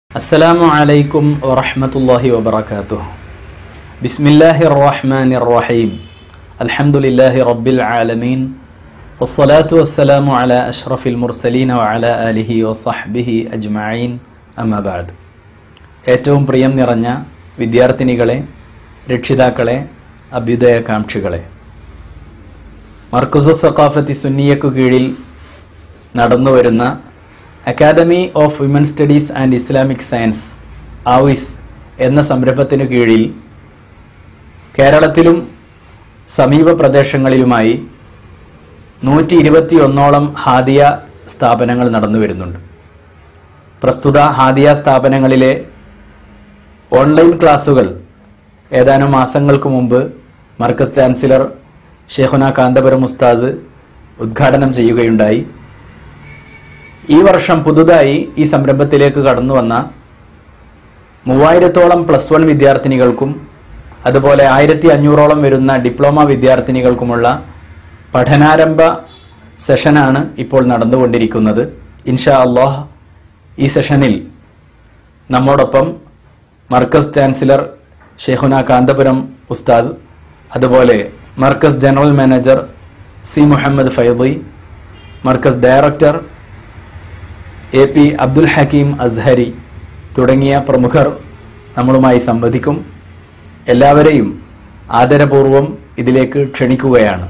السلام عليكم ورحمة الله وبركاته بسم الله الرحمن الرحيم الحمد لله رب العالمين والصلاة والسلام على أشرف المرسلين وعلى آله وصحبه أجمعين أما بعد ഏറ്റവും പ്രിയം നിറഞ്ഞ വിദ്യാർത്ഥിനികളെ രക്ഷിതാക്കളെ അഭ്യുദയകാംക്ഷികളെ മർക്കുസു സഖാഫത്തി സുന്നിയക്കു കീഴിൽ നടന്നുവരുന്ന academy of women studies and Islamic science ആവിസ് എന്ന സംരംഭത്തിനു കീഴിൽ കേരളത്തിലും സമീപ പ്രദേശങ്ങളിലുമായി നൂറ്റി ഇരുപത്തി ഒന്നോളം ഹാദിയ സ്ഥാപനങ്ങൾ നടന്നു വരുന്നുണ്ട് പ്രസ്തുത ഹാദിയ സ്ഥാപനങ്ങളിലെ ഓൺലൈൻ ക്ലാസുകൾ ഏതാനും മാസങ്ങൾക്ക് മുമ്പ് മർക്കസ് ചാൻസലർ ഷെയ്ഖുന കാന്തപുരം ഉസ്താദ് ഉദ്ഘാടനം ചെയ്യുകയുണ്ടായി ഈ വർഷം പുതുതായി ഈ സംരംഭത്തിലേക്ക് കടന്നു വന്ന മൂവായിരത്തോളം പ്ലസ് വൺ വിദ്യാർത്ഥിനികൾക്കും അതുപോലെ ആയിരത്തി അഞ്ഞൂറോളം വരുന്ന ഡിപ്ലോമ വിദ്യാർത്ഥിനികൾക്കുമുള്ള പഠനാരംഭ സെഷനാണ് ഇപ്പോൾ നടന്നുകൊണ്ടിരിക്കുന്നത് ഇൻഷാ അള്ളാഹ് ഈ സെഷനിൽ നമ്മോടൊപ്പം മർക്കസ് ചാൻസലർ ഷെയ്ഖുന കാന്തപുരം ഉസ്താദ് അതുപോലെ Markaz general manager C Muhammad Faizy Markaz director A P Abdul Hakeem Azhari തുടങ്ങിയ പ്രമുഖർ നമ്മളുമായി സംവദിക്കും എല്ലാവരെയും ആദരപൂർവം ഇതിലേക്ക് ക്ഷണിക്കുകയാണ്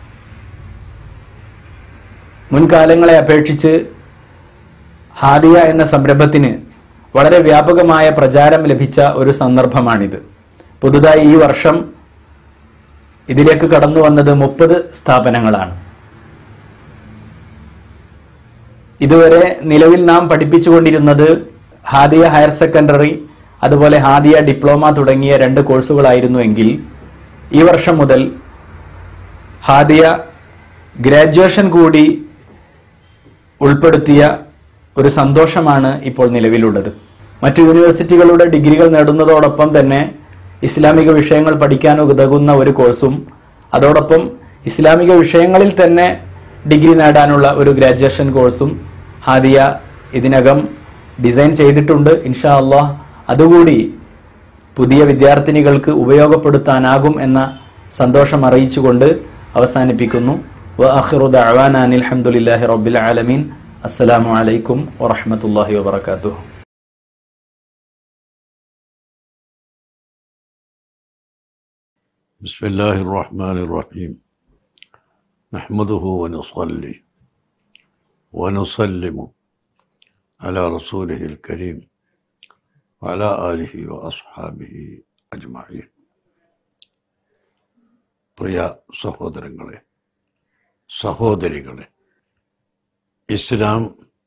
മുൻകാലങ്ങളെ അപേക്ഷിച്ച് ഹാദിയ എന്ന സംരംഭത്തിന് വളരെ വ്യാപകമായ പ്രചാരം ലഭിച്ച ഒരു സന്ദർഭമാണിത് പുതുതായി ഈ വർഷം ഇതിലേക്ക് കടന്നു വന്നത് മുപ്പത് സ്ഥാപനങ്ങളാണ് ഇതുവരെ നിലവിൽ നാം പഠിപ്പിച്ചുകൊണ്ടിരുന്നത് ഹാദിയ ഹയർ സെക്കൻഡറി അതുപോലെ ഹാദിയ ഡിപ്ലോമ തുടങ്ങിയ രണ്ട് കോഴ്സുകളായിരുന്നു എങ്കിൽ ഈ വർഷം മുതൽ ഹാദിയ ഗ്രാജുവേഷൻ കൂടി ഉൾപ്പെടുത്തിയ ഒരു സന്തോഷമാണ് ഇപ്പോൾ നിലവിലുള്ളത് മറ്റു യൂണിവേഴ്സിറ്റികളുടെ ഡിഗ്രികൾ നേടുന്നതോടൊപ്പം തന്നെ ഇസ്ലാമിക വിഷയങ്ങൾ പഠിക്കാൻ ഉതകുന്ന ഒരു കോഴ്സും അതോടൊപ്പം ഇസ്ലാമിക വിഷയങ്ങളിൽ തന്നെ ഡിഗ്രി നേടാനുള്ള ഒരു ഗ്രാജുവേഷൻ കോഴ്സും ഹാദിയ ഇതിനകം ഡിസൈൻ ചെയ്തിട്ടുണ്ട് ഇൻഷാ അള്ളാഹ് അതുകൂടി പുതിയ വിദ്യാർത്ഥിനികൾക്ക് ഉപയോഗപ്പെടുത്താനാകും എന്ന സന്തോഷം അറിയിച്ചുകൊണ്ട് അവസാനിപ്പിക്കുന്നു വ അഖിറു ദഅവാന അനിൽ ഹംദുലില്ലാഹി റബ്ബിൽ ആലമീൻ അസ്സലാമു അലൈക്കും വറഹ്മത്തുള്ളാഹി വബറകാതുഹു بسم الله الرحمن الرحيم نحمده ونصلي ونسلم على رسوله الكريم وعلى آله وأصحابه أجمعين പ്രിയ സഹോദരങ്ങളെ സഹോദരികളെ ഇസ്ലാം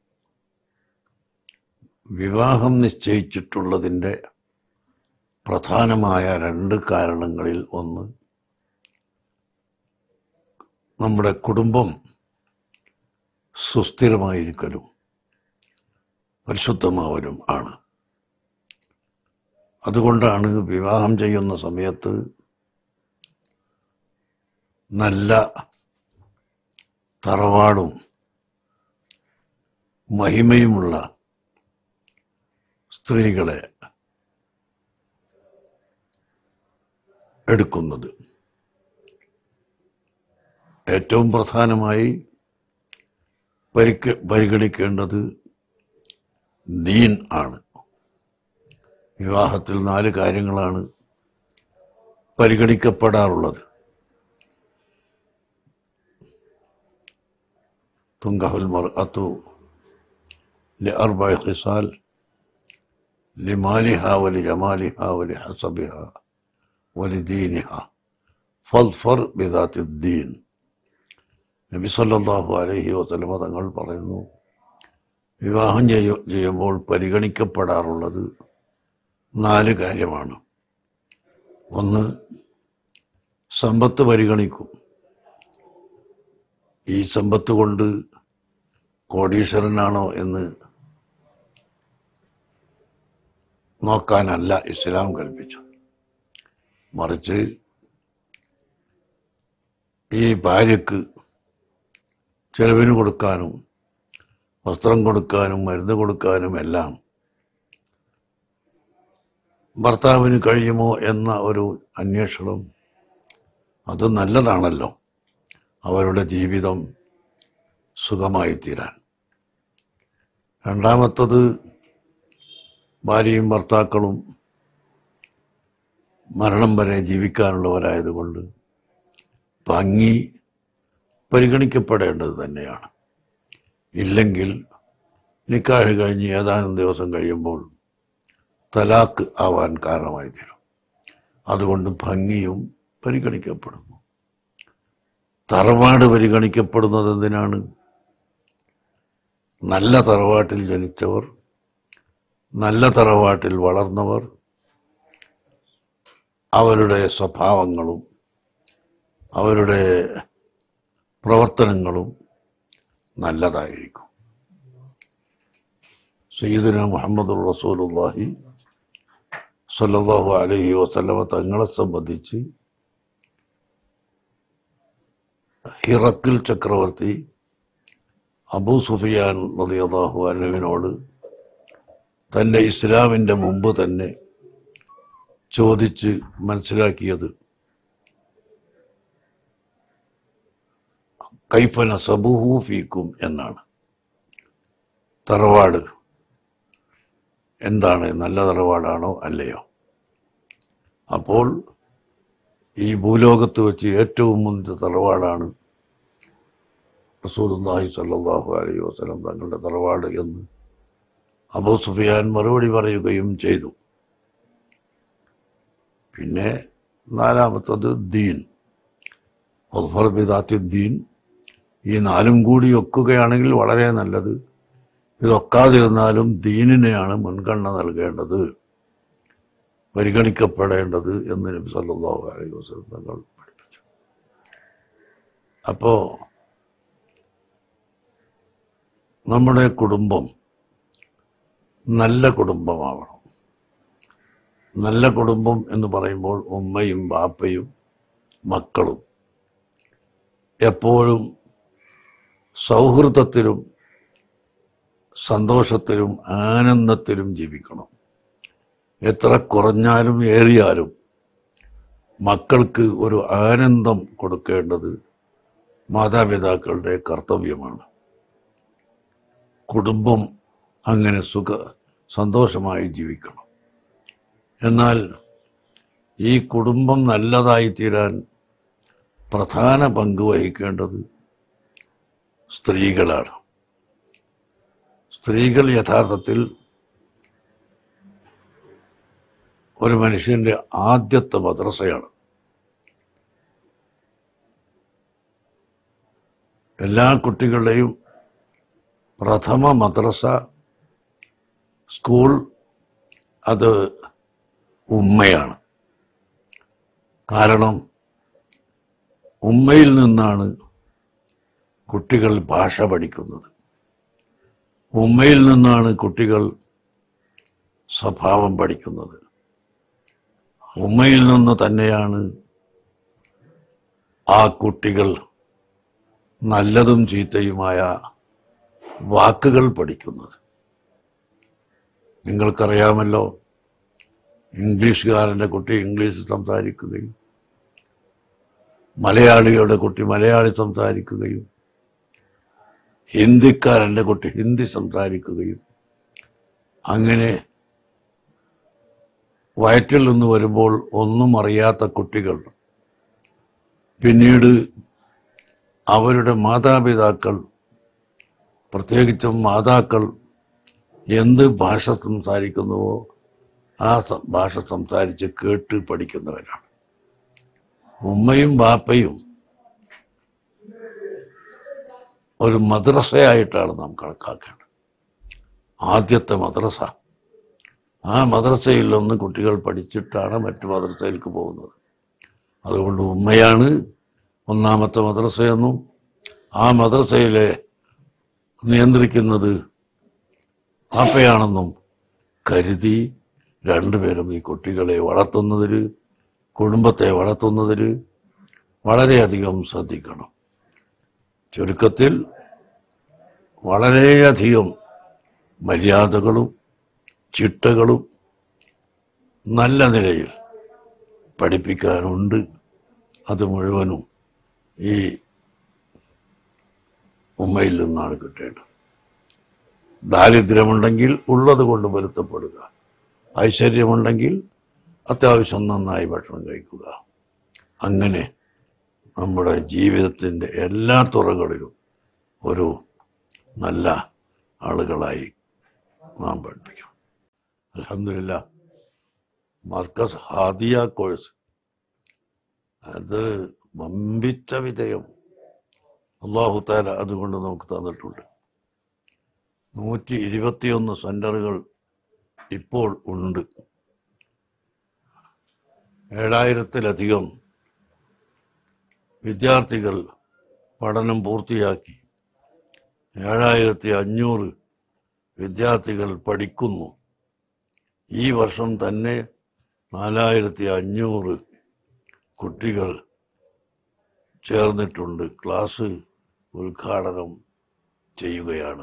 വിവാഹം നിശ്ചയിച്ചിട്ടുള്ളതിൻ്റെ പ്രധാനമായ രണ്ട് കാരണങ്ങളിൽ ഒന്ന് നമ്മുടെ കുടുംബം സുസ്ഥിരമായിരിക്കലും പരിശുദ്ധമാവലും ആണ് അതുകൊണ്ടാണ് വിവാഹം ചെയ്യുന്ന സമയത്ത് നല്ല തറവാടും മഹിമയുമുള്ള സ്ത്രീകളെ എടുക്കുന്നത് ഏറ്റവും പ്രധാനമായി പരിക്ക് പരിഗണിക്കേണ്ടത് ദീൻ ആണ് വിവാഹത്തിൽ നാല് കാര്യങ്ങളാണ് പരിഗണിക്കപ്പെടാറുള്ളത് തുങ്കഹുൽ മർഅത്തു لأربع خصال لمالها ولجمالها ولحسبها ولدينها ഫൽഫർ ബിദാത്തി ദീൻ നബി സല്ലല്ലാഹു അലൈഹി വസല്ലമ തങ്ങൾ പറയുന്നു വിവാഹം ചെയ്യ ചെയ്യുമ്പോൾ പരിഗണിക്കപ്പെടാറുള്ളത് നാല് കാര്യമാണ് ഒന്ന് സമ്പത്ത് പരിഗണിക്കും ഈ സമ്പത്ത് കൊണ്ട് കോടീശ്വരനാണോ എന്ന് നോക്കാനല്ല ഇസ്ലാം കൽപ്പിച്ചത് മറിച്ച് ഈ ഭാര്യക്ക് ചെലവിന് കൊടുക്കാനും വസ്ത്രം കൊടുക്കാനും മരുന്ന് കൊടുക്കാനും എല്ലാം ഭർത്താവിന് കഴിയുമോ എന്ന ഒരു അന്വേഷണം അത് നല്ലതാണല്ലോ അവരുടെ ജീവിതം സുഖമായി തീരാൻ രണ്ടാമത്തത് ഭാര്യയും ഭർത്താക്കളും മരണം വരെ ജീവിക്കാനുള്ളവരായതുകൊണ്ട് ഭംഗി പരിഗണിക്കപ്പെടേണ്ടത് തന്നെയാണ് ഇല്ലെങ്കിൽ നിക്കാഹ് കഴിഞ്ഞ് ഏതാനും ദിവസം കഴിയുമ്പോൾ തലാക്ക് ആവാൻ കാരണമായി തീരും അതുകൊണ്ട് ഭംഗിയും പരിഗണിക്കപ്പെടുന്നു തറവാട് പരിഗണിക്കപ്പെടുന്നത് എന്തിനാണ് നല്ല തറവാട്ടിൽ ജനിച്ചവർ നല്ല തറവാട്ടിൽ വളർന്നവർ അവരുടെ സ്വഭാവങ്ങളും അവരുടെ പ്രവർത്തനങ്ങളും നല്ലതായിരിക്കും സയ്യിദുന മുഹമ്മദ് റസൂലുള്ളാഹി സല്ലല്ലാഹു അലൈഹി വസല്ലമ തങ്ങളെ സംബന്ധിച്ച് ഹിറക്കിൽ ചക്രവർത്തി അബൂ സുഫിയാൻ റളിയല്ലാഹു അൻഹുവിനോട് തൻ്റെ ഇസ്ലാമിൻ്റെ മുമ്പ് തന്നെ ചോദിച്ച് മനസ്സിലാക്കിയത് കൈഫന സബുഹു ഫീക്കും എന്നാണ് തറവാട് എന്താണ് നല്ല തറവാടാണോ അല്ലയോ അപ്പോൾ ഈ ഭൂലോകത്ത് വെച്ച് ഏറ്റവും മുന്തിയ തറവാടാണ് റസൂലുള്ളാഹി സ്വല്ലല്ലാഹു അലൈഹി വസല്ലം തങ്ങളുടെ തറവാട് എന്ന് അബൂ സുഫിയാൻ മറുപടി പറയുകയും ചെയ്തു പിന്നെ നാലാമത്തത് ദീൻ ഒഫർ ബിദാത്തി ദീൻ ഈ നാലും കൂടി ഒക്കുകയാണെങ്കിൽ വളരെ നല്ലത് ഇതൊക്കാതിരുന്നാലും ദീനിനെയാണ് മുൻഗണന നൽകേണ്ടത് പരിഗണിക്കപ്പെടേണ്ടത് എന്ന് നബി സല്ലല്ലാഹു അലൈഹി വസല്ലം തങ്ങൾ പഠിപ്പിച്ചു അപ്പോൾ നമ്മുടെ കുടുംബം നല്ല കുടുംബമാവണം നല്ല കുടുംബം എന്ന് പറയുമ്പോൾ ഉമ്മയും ബാപ്പയും മക്കളും എപ്പോഴും സൗഹൃദത്തിലും സന്തോഷത്തിലും ആനന്ദത്തിലും ജീവിക്കണം എത്ര കുറഞ്ഞാലും ഏറിയാലും മക്കൾക്ക് ഒരു ആനന്ദം കൊടുക്കേണ്ടത് മാതാപിതാക്കളുടെ കർത്തവ്യമാണ് കുടുംബം അങ്ങനെ സുഖ സന്തോഷമായി ജീവിക്കണം എന്നാൽ ഈ കുടുംബം നല്ലതായി തീരാൻ പ്രധാന പങ്ക് വഹിക്കേണ്ടത് സ്ത്രീകളാണ് സ്ത്രീകൾ യഥാർത്ഥത്തിൽ ഒരു മനുഷ്യന്റെ ആദ്യത്തെ മദ്രസയാണ് എല്ലാ കുട്ടികളുടെയും പ്രഥമ മദ്രസ സ്കൂൾ അത് ഉമ്മയാണ് കാരണം ഉമ്മയിൽ നിന്നാണ് കുട്ടികൾ ഭാഷ പഠിക്കുന്നത് ഉമ്മയിൽ നിന്നാണ് കുട്ടികൾ സ്വഭാവം പഠിക്കുന്നത് ഉമ്മയിൽ നിന്ന് തന്നെയാണ് ആ കുട്ടികൾ നല്ലതും ചീത്തയുമായ വാക്കുകൾ പഠിക്കുന്നത് നിങ്ങൾക്കറിയാമല്ലോ ഇംഗ്ലീഷുകാരൻ്റെ കുട്ടി ഇംഗ്ലീഷ് സംസാരിക്കുകയും മലയാളിയുടെ കുട്ടി മലയാളി സംസാരിക്കുകയും ഹിന്ദിക്കാരൻ്റെ കുട്ടി ഹിന്ദി സംസാരിക്കുകയും അങ്ങനെ വയറ്റിൽ നിന്ന് വരുമ്പോൾ ഒന്നും അറിയാത്ത കുട്ടികൾ പിന്നീട് അവരുടെ മാതാപിതാക്കൾ പ്രത്യേകിച്ചും മാതാക്കൾ എന്ത് ഭാഷ സംസാരിക്കുന്നുവോ ആ സ- ഭാഷ സംസാരിച്ച് കേട്ട് പഠിക്കുന്നവരാണ് ഉമ്മയും ബാപ്പയും ഒരു മദ്രസയായിട്ടാണ് നാം കണക്കാക്കേണ്ടത് ആദ്യത്തെ മദ്രസ ആ മദ്രസയിൽ നിന്ന് കുട്ടികൾ പഠിച്ചിട്ടാണ് മറ്റു മദ്രസയിലേക്ക് പോകുന്നത് അതുകൊണ്ട് ഉമ്മയാണ് ഒന്നാമത്തെ മദ്രസയെന്നും ആ മദ്രസയിലെ നിയന്ത്രിക്കുന്നത് ആപ്പയാണെന്നും കരുതി രണ്ടുപേരും ഈ കുട്ടികളെ വളർത്തുന്നതിൽ കുടുംബത്തെ വളർത്തുന്നതിൽ വളരെയധികം ശ്രദ്ധിക്കണം ചുരുക്കത്തിൽ വളരെയധികം മര്യാദകളും ചിട്ടകളും നല്ല നിലയിൽ പഠിപ്പിക്കാനുണ്ട് അത് മുഴുവനും ഈ ഉമ്മയിൽ നിന്നാണ് കിട്ടേണ്ടത് ദാരിദ്ര്യമുണ്ടെങ്കിൽ ഉള്ളത് കൊണ്ട് പൊരുത്തപ്പെടുക ഐശ്വര്യമുണ്ടെങ്കിൽ അത്യാവശ്യം നന്നായി ഭക്ഷണം കഴിക്കുക അങ്ങനെ നമ്മുടെ ജീവിതത്തിൻ്റെ എല്ലാ തുറകളിലും ഒരു നല്ല ആളുകളായി നാം പഠിപ്പിക്കണം അലഹമില്ല മർക്കസ് ഹാദിയ കോഴ്സ് അത് വമ്പിച്ച വിജയം അള്ളാഹു താല അതുകൊണ്ട് നമുക്ക് തന്നിട്ടുണ്ട് നൂറ്റി ഇരുപത്തിയൊന്ന് സെന്ററുകൾ ഇപ്പോൾ ഉണ്ട് ഏഴായിരത്തിലധികം വിദ്യാർത്ഥികൾ പഠനം പൂർത്തിയാക്കി ഏഴായിരത്തി അഞ്ഞൂറ് വിദ്യാർത്ഥികൾ പഠിക്കുന്നു ഈ വർഷം തന്നെ നാലായിരത്തി അഞ്ഞൂറ് കുട്ടികൾ ചേർന്നിട്ടുണ്ട് ക്ലാസ് ഉദ്ഘാടനം ചെയ്യുകയാണ്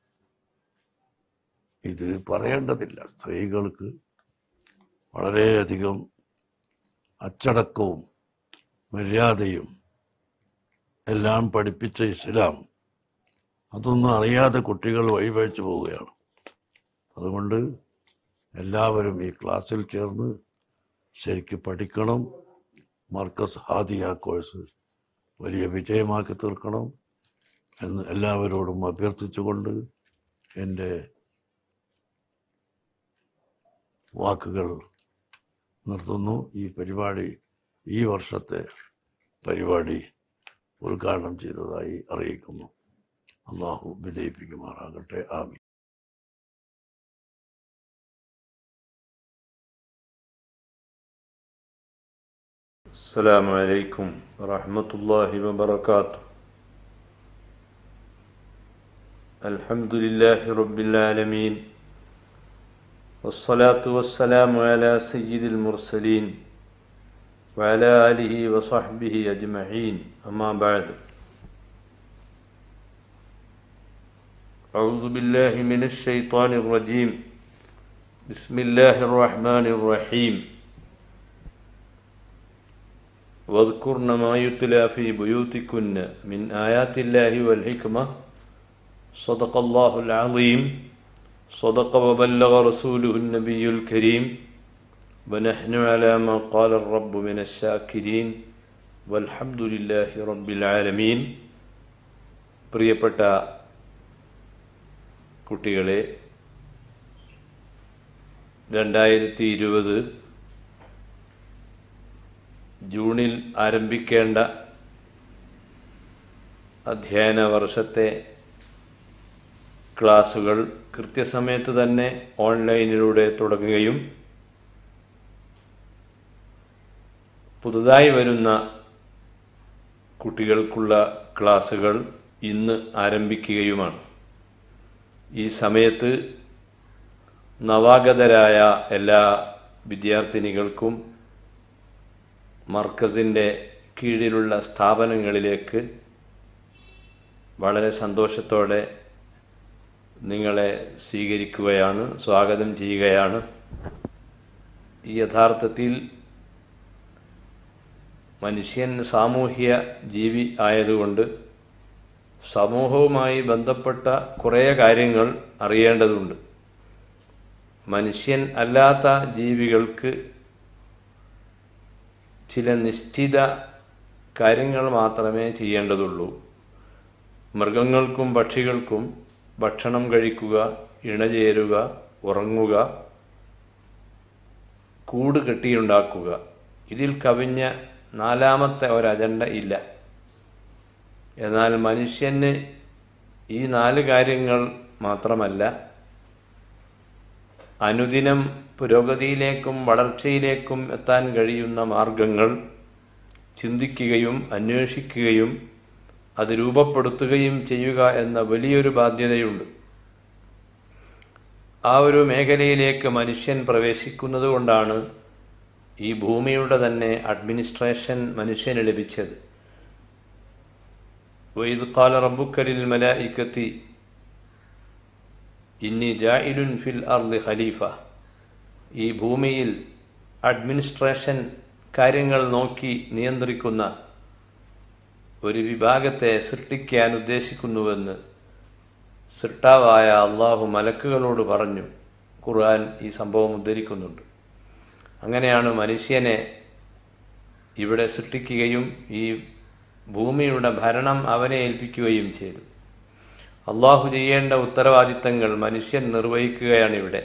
ഇത് പറയേണ്ടതില്ല സ്ത്രീകൾക്ക് വളരെയധികം അച്ചടക്കവും മര്യാദയും എല്ലാം പഠിപ്പിച്ച ഇസ്ലാം അതൊന്നും അറിയാതെ കുട്ടികൾ വഴിപഴിച്ചു പോവുകയാണ് അതുകൊണ്ട് എല്ലാവരും ഈ ക്ലാസ്സിൽ ചേർന്ന് ശരിക്ക് പഠിക്കണം മർക്കസ് ഹാദിയ കോഴ്സ് വലിയ വിജയമാക്കി തീർക്കണം എന്ന് എല്ലാവരോടും അഭ്യർത്ഥിച്ചുകൊണ്ട് എൻ്റെ വാക്കുകൾ നിർത്തുന്നു ഈ പരിപാടി ഈ വർഷത്തെ പരിപാടി ഉദ്ഘാടനം ചെയ്തതായി അറിയിക്കുന്നു അള്ളാഹു വിജയിപ്പിക്കുമാറാകട്ടെ ആമി السلام عليكم ورحمة الله وبركاته الحمد لله رب العالمين والصلاة والسلام على سيد المرسلين وعلى آله وصحبه أجمعين أما بعد أعوذ بالله من الشيطان الرجيم بسم الله الرحمن الرحيم واذكرن ما يتلى في بيوتكن من آيات الله والحكمة صدق الله العظيم صدق وبلغ رسوله النبي الكريم ونحن على ما قال الرب من الشاكرين والحمد لله رب العالمين പ്രിയപ്പെട്ട കുട്ടികളെ രണ്ടായിരത്തി ഇരുപത് ജൂണിൽ ആരംഭിക്കേണ്ട അധ്യയന വർഷത്തെ ക്ലാസുകൾ കൃത്യസമയത്ത് തന്നെ ഓൺലൈനിലൂടെ തുടങ്ങുകയും പുതുതായി വരുന്ന കുട്ടികൾക്കുള്ള ക്ലാസുകൾ ഇന്ന് ആരംഭിക്കുകയുമാണ് ഈ സമയത്ത് നവാഗതരായ എല്ലാ വിദ്യാർത്ഥിനികൾക്കും മർക്കസിൻ്റെ കീഴിലുള്ള സ്ഥാപനങ്ങളിലേക്ക് വളരെ സന്തോഷത്തോടെ നിങ്ങളെ സ്വീകരിക്കുകയാണ് സ്വാഗതം ചെയ്യുകയാണ് യഥാർത്ഥത്തിൽ മനുഷ്യൻ സാമൂഹ്യ ജീവി ആയതുകൊണ്ട് സമൂഹവുമായി ബന്ധപ്പെട്ട കുറേ കാര്യങ്ങൾ അറിയേണ്ടതുണ്ട് മനുഷ്യൻ അല്ലാത്ത ജീവികൾക്ക് ചില നിശ്ചിത കാര്യങ്ങൾ മാത്രമേ ചെയ്യേണ്ടതുള്ളൂ മൃഗങ്ങൾക്കും പക്ഷികൾക്കും ഭക്ഷണം കഴിക്കുക ഇണചേരുക ഉറങ്ങുക കൂട് കെട്ടിയുണ്ടാക്കുക ഇതിൽ കവിഞ്ഞ നാലാമത്തെ ഒരു അജണ്ട ഇല്ല എന്നാൽ മനുഷ്യന് ഈ നാല് കാര്യങ്ങൾ മാത്രമല്ല അനുദിനം പുരോഗതിയിലേക്കും വളർച്ചയിലേക്കും എത്താൻ കഴിയുന്ന മാർഗങ്ങൾ ചിന്തിക്കുകയും അന്വേഷിക്കുകയും അത് രൂപപ്പെടുത്തുകയും ചെയ്യുക എന്ന വലിയൊരു ബാധ്യതയുണ്ട് ആ ഒരു മേഖലയിലേക്ക് മനുഷ്യൻ പ്രവേശിക്കുന്നത് കൊണ്ടാണ് ഈ ഭൂമിയുടെ തന്നെ അഡ്മിനിസ്ട്രേഷൻ മനുഷ്യന് ലഭിച്ചത് വൈദ് കാല റബ്ബുക്കലിൽ മലായിക്കത്തി ഇന്നി ജായിലുൻ ഫിൽ അർദ് ഖലീഫ ഈ ഭൂമിയിൽ അഡ്മിനിസ്ട്രേഷൻ കാര്യങ്ങൾ നോക്കി നിയന്ത്രിക്കുന്ന ഒരു വിഭാഗത്തെ സൃഷ്ടിക്കാൻ ഉദ്ദേശിക്കുന്നുവെന്ന് സൃഷ്ടാവായ അള്ളാഹു മലക്കുകളോട് പറഞ്ഞു ഖുർആൻ ഈ സംഭവം ഉദ്ധരിക്കുന്നുണ്ട് അങ്ങനെയാണ് മനുഷ്യനെ ഇവിടെ സൃഷ്ടിക്കുകയും ഈ ഭൂമിയുടെ ഭരണം അവനെ ഏൽപ്പിക്കുകയും ചെയ്തു അള്ളാഹു ചെയ്യേണ്ട ഉത്തരവാദിത്തങ്ങൾ മനുഷ്യൻ നിർവഹിക്കുകയാണ് ഇവിടെ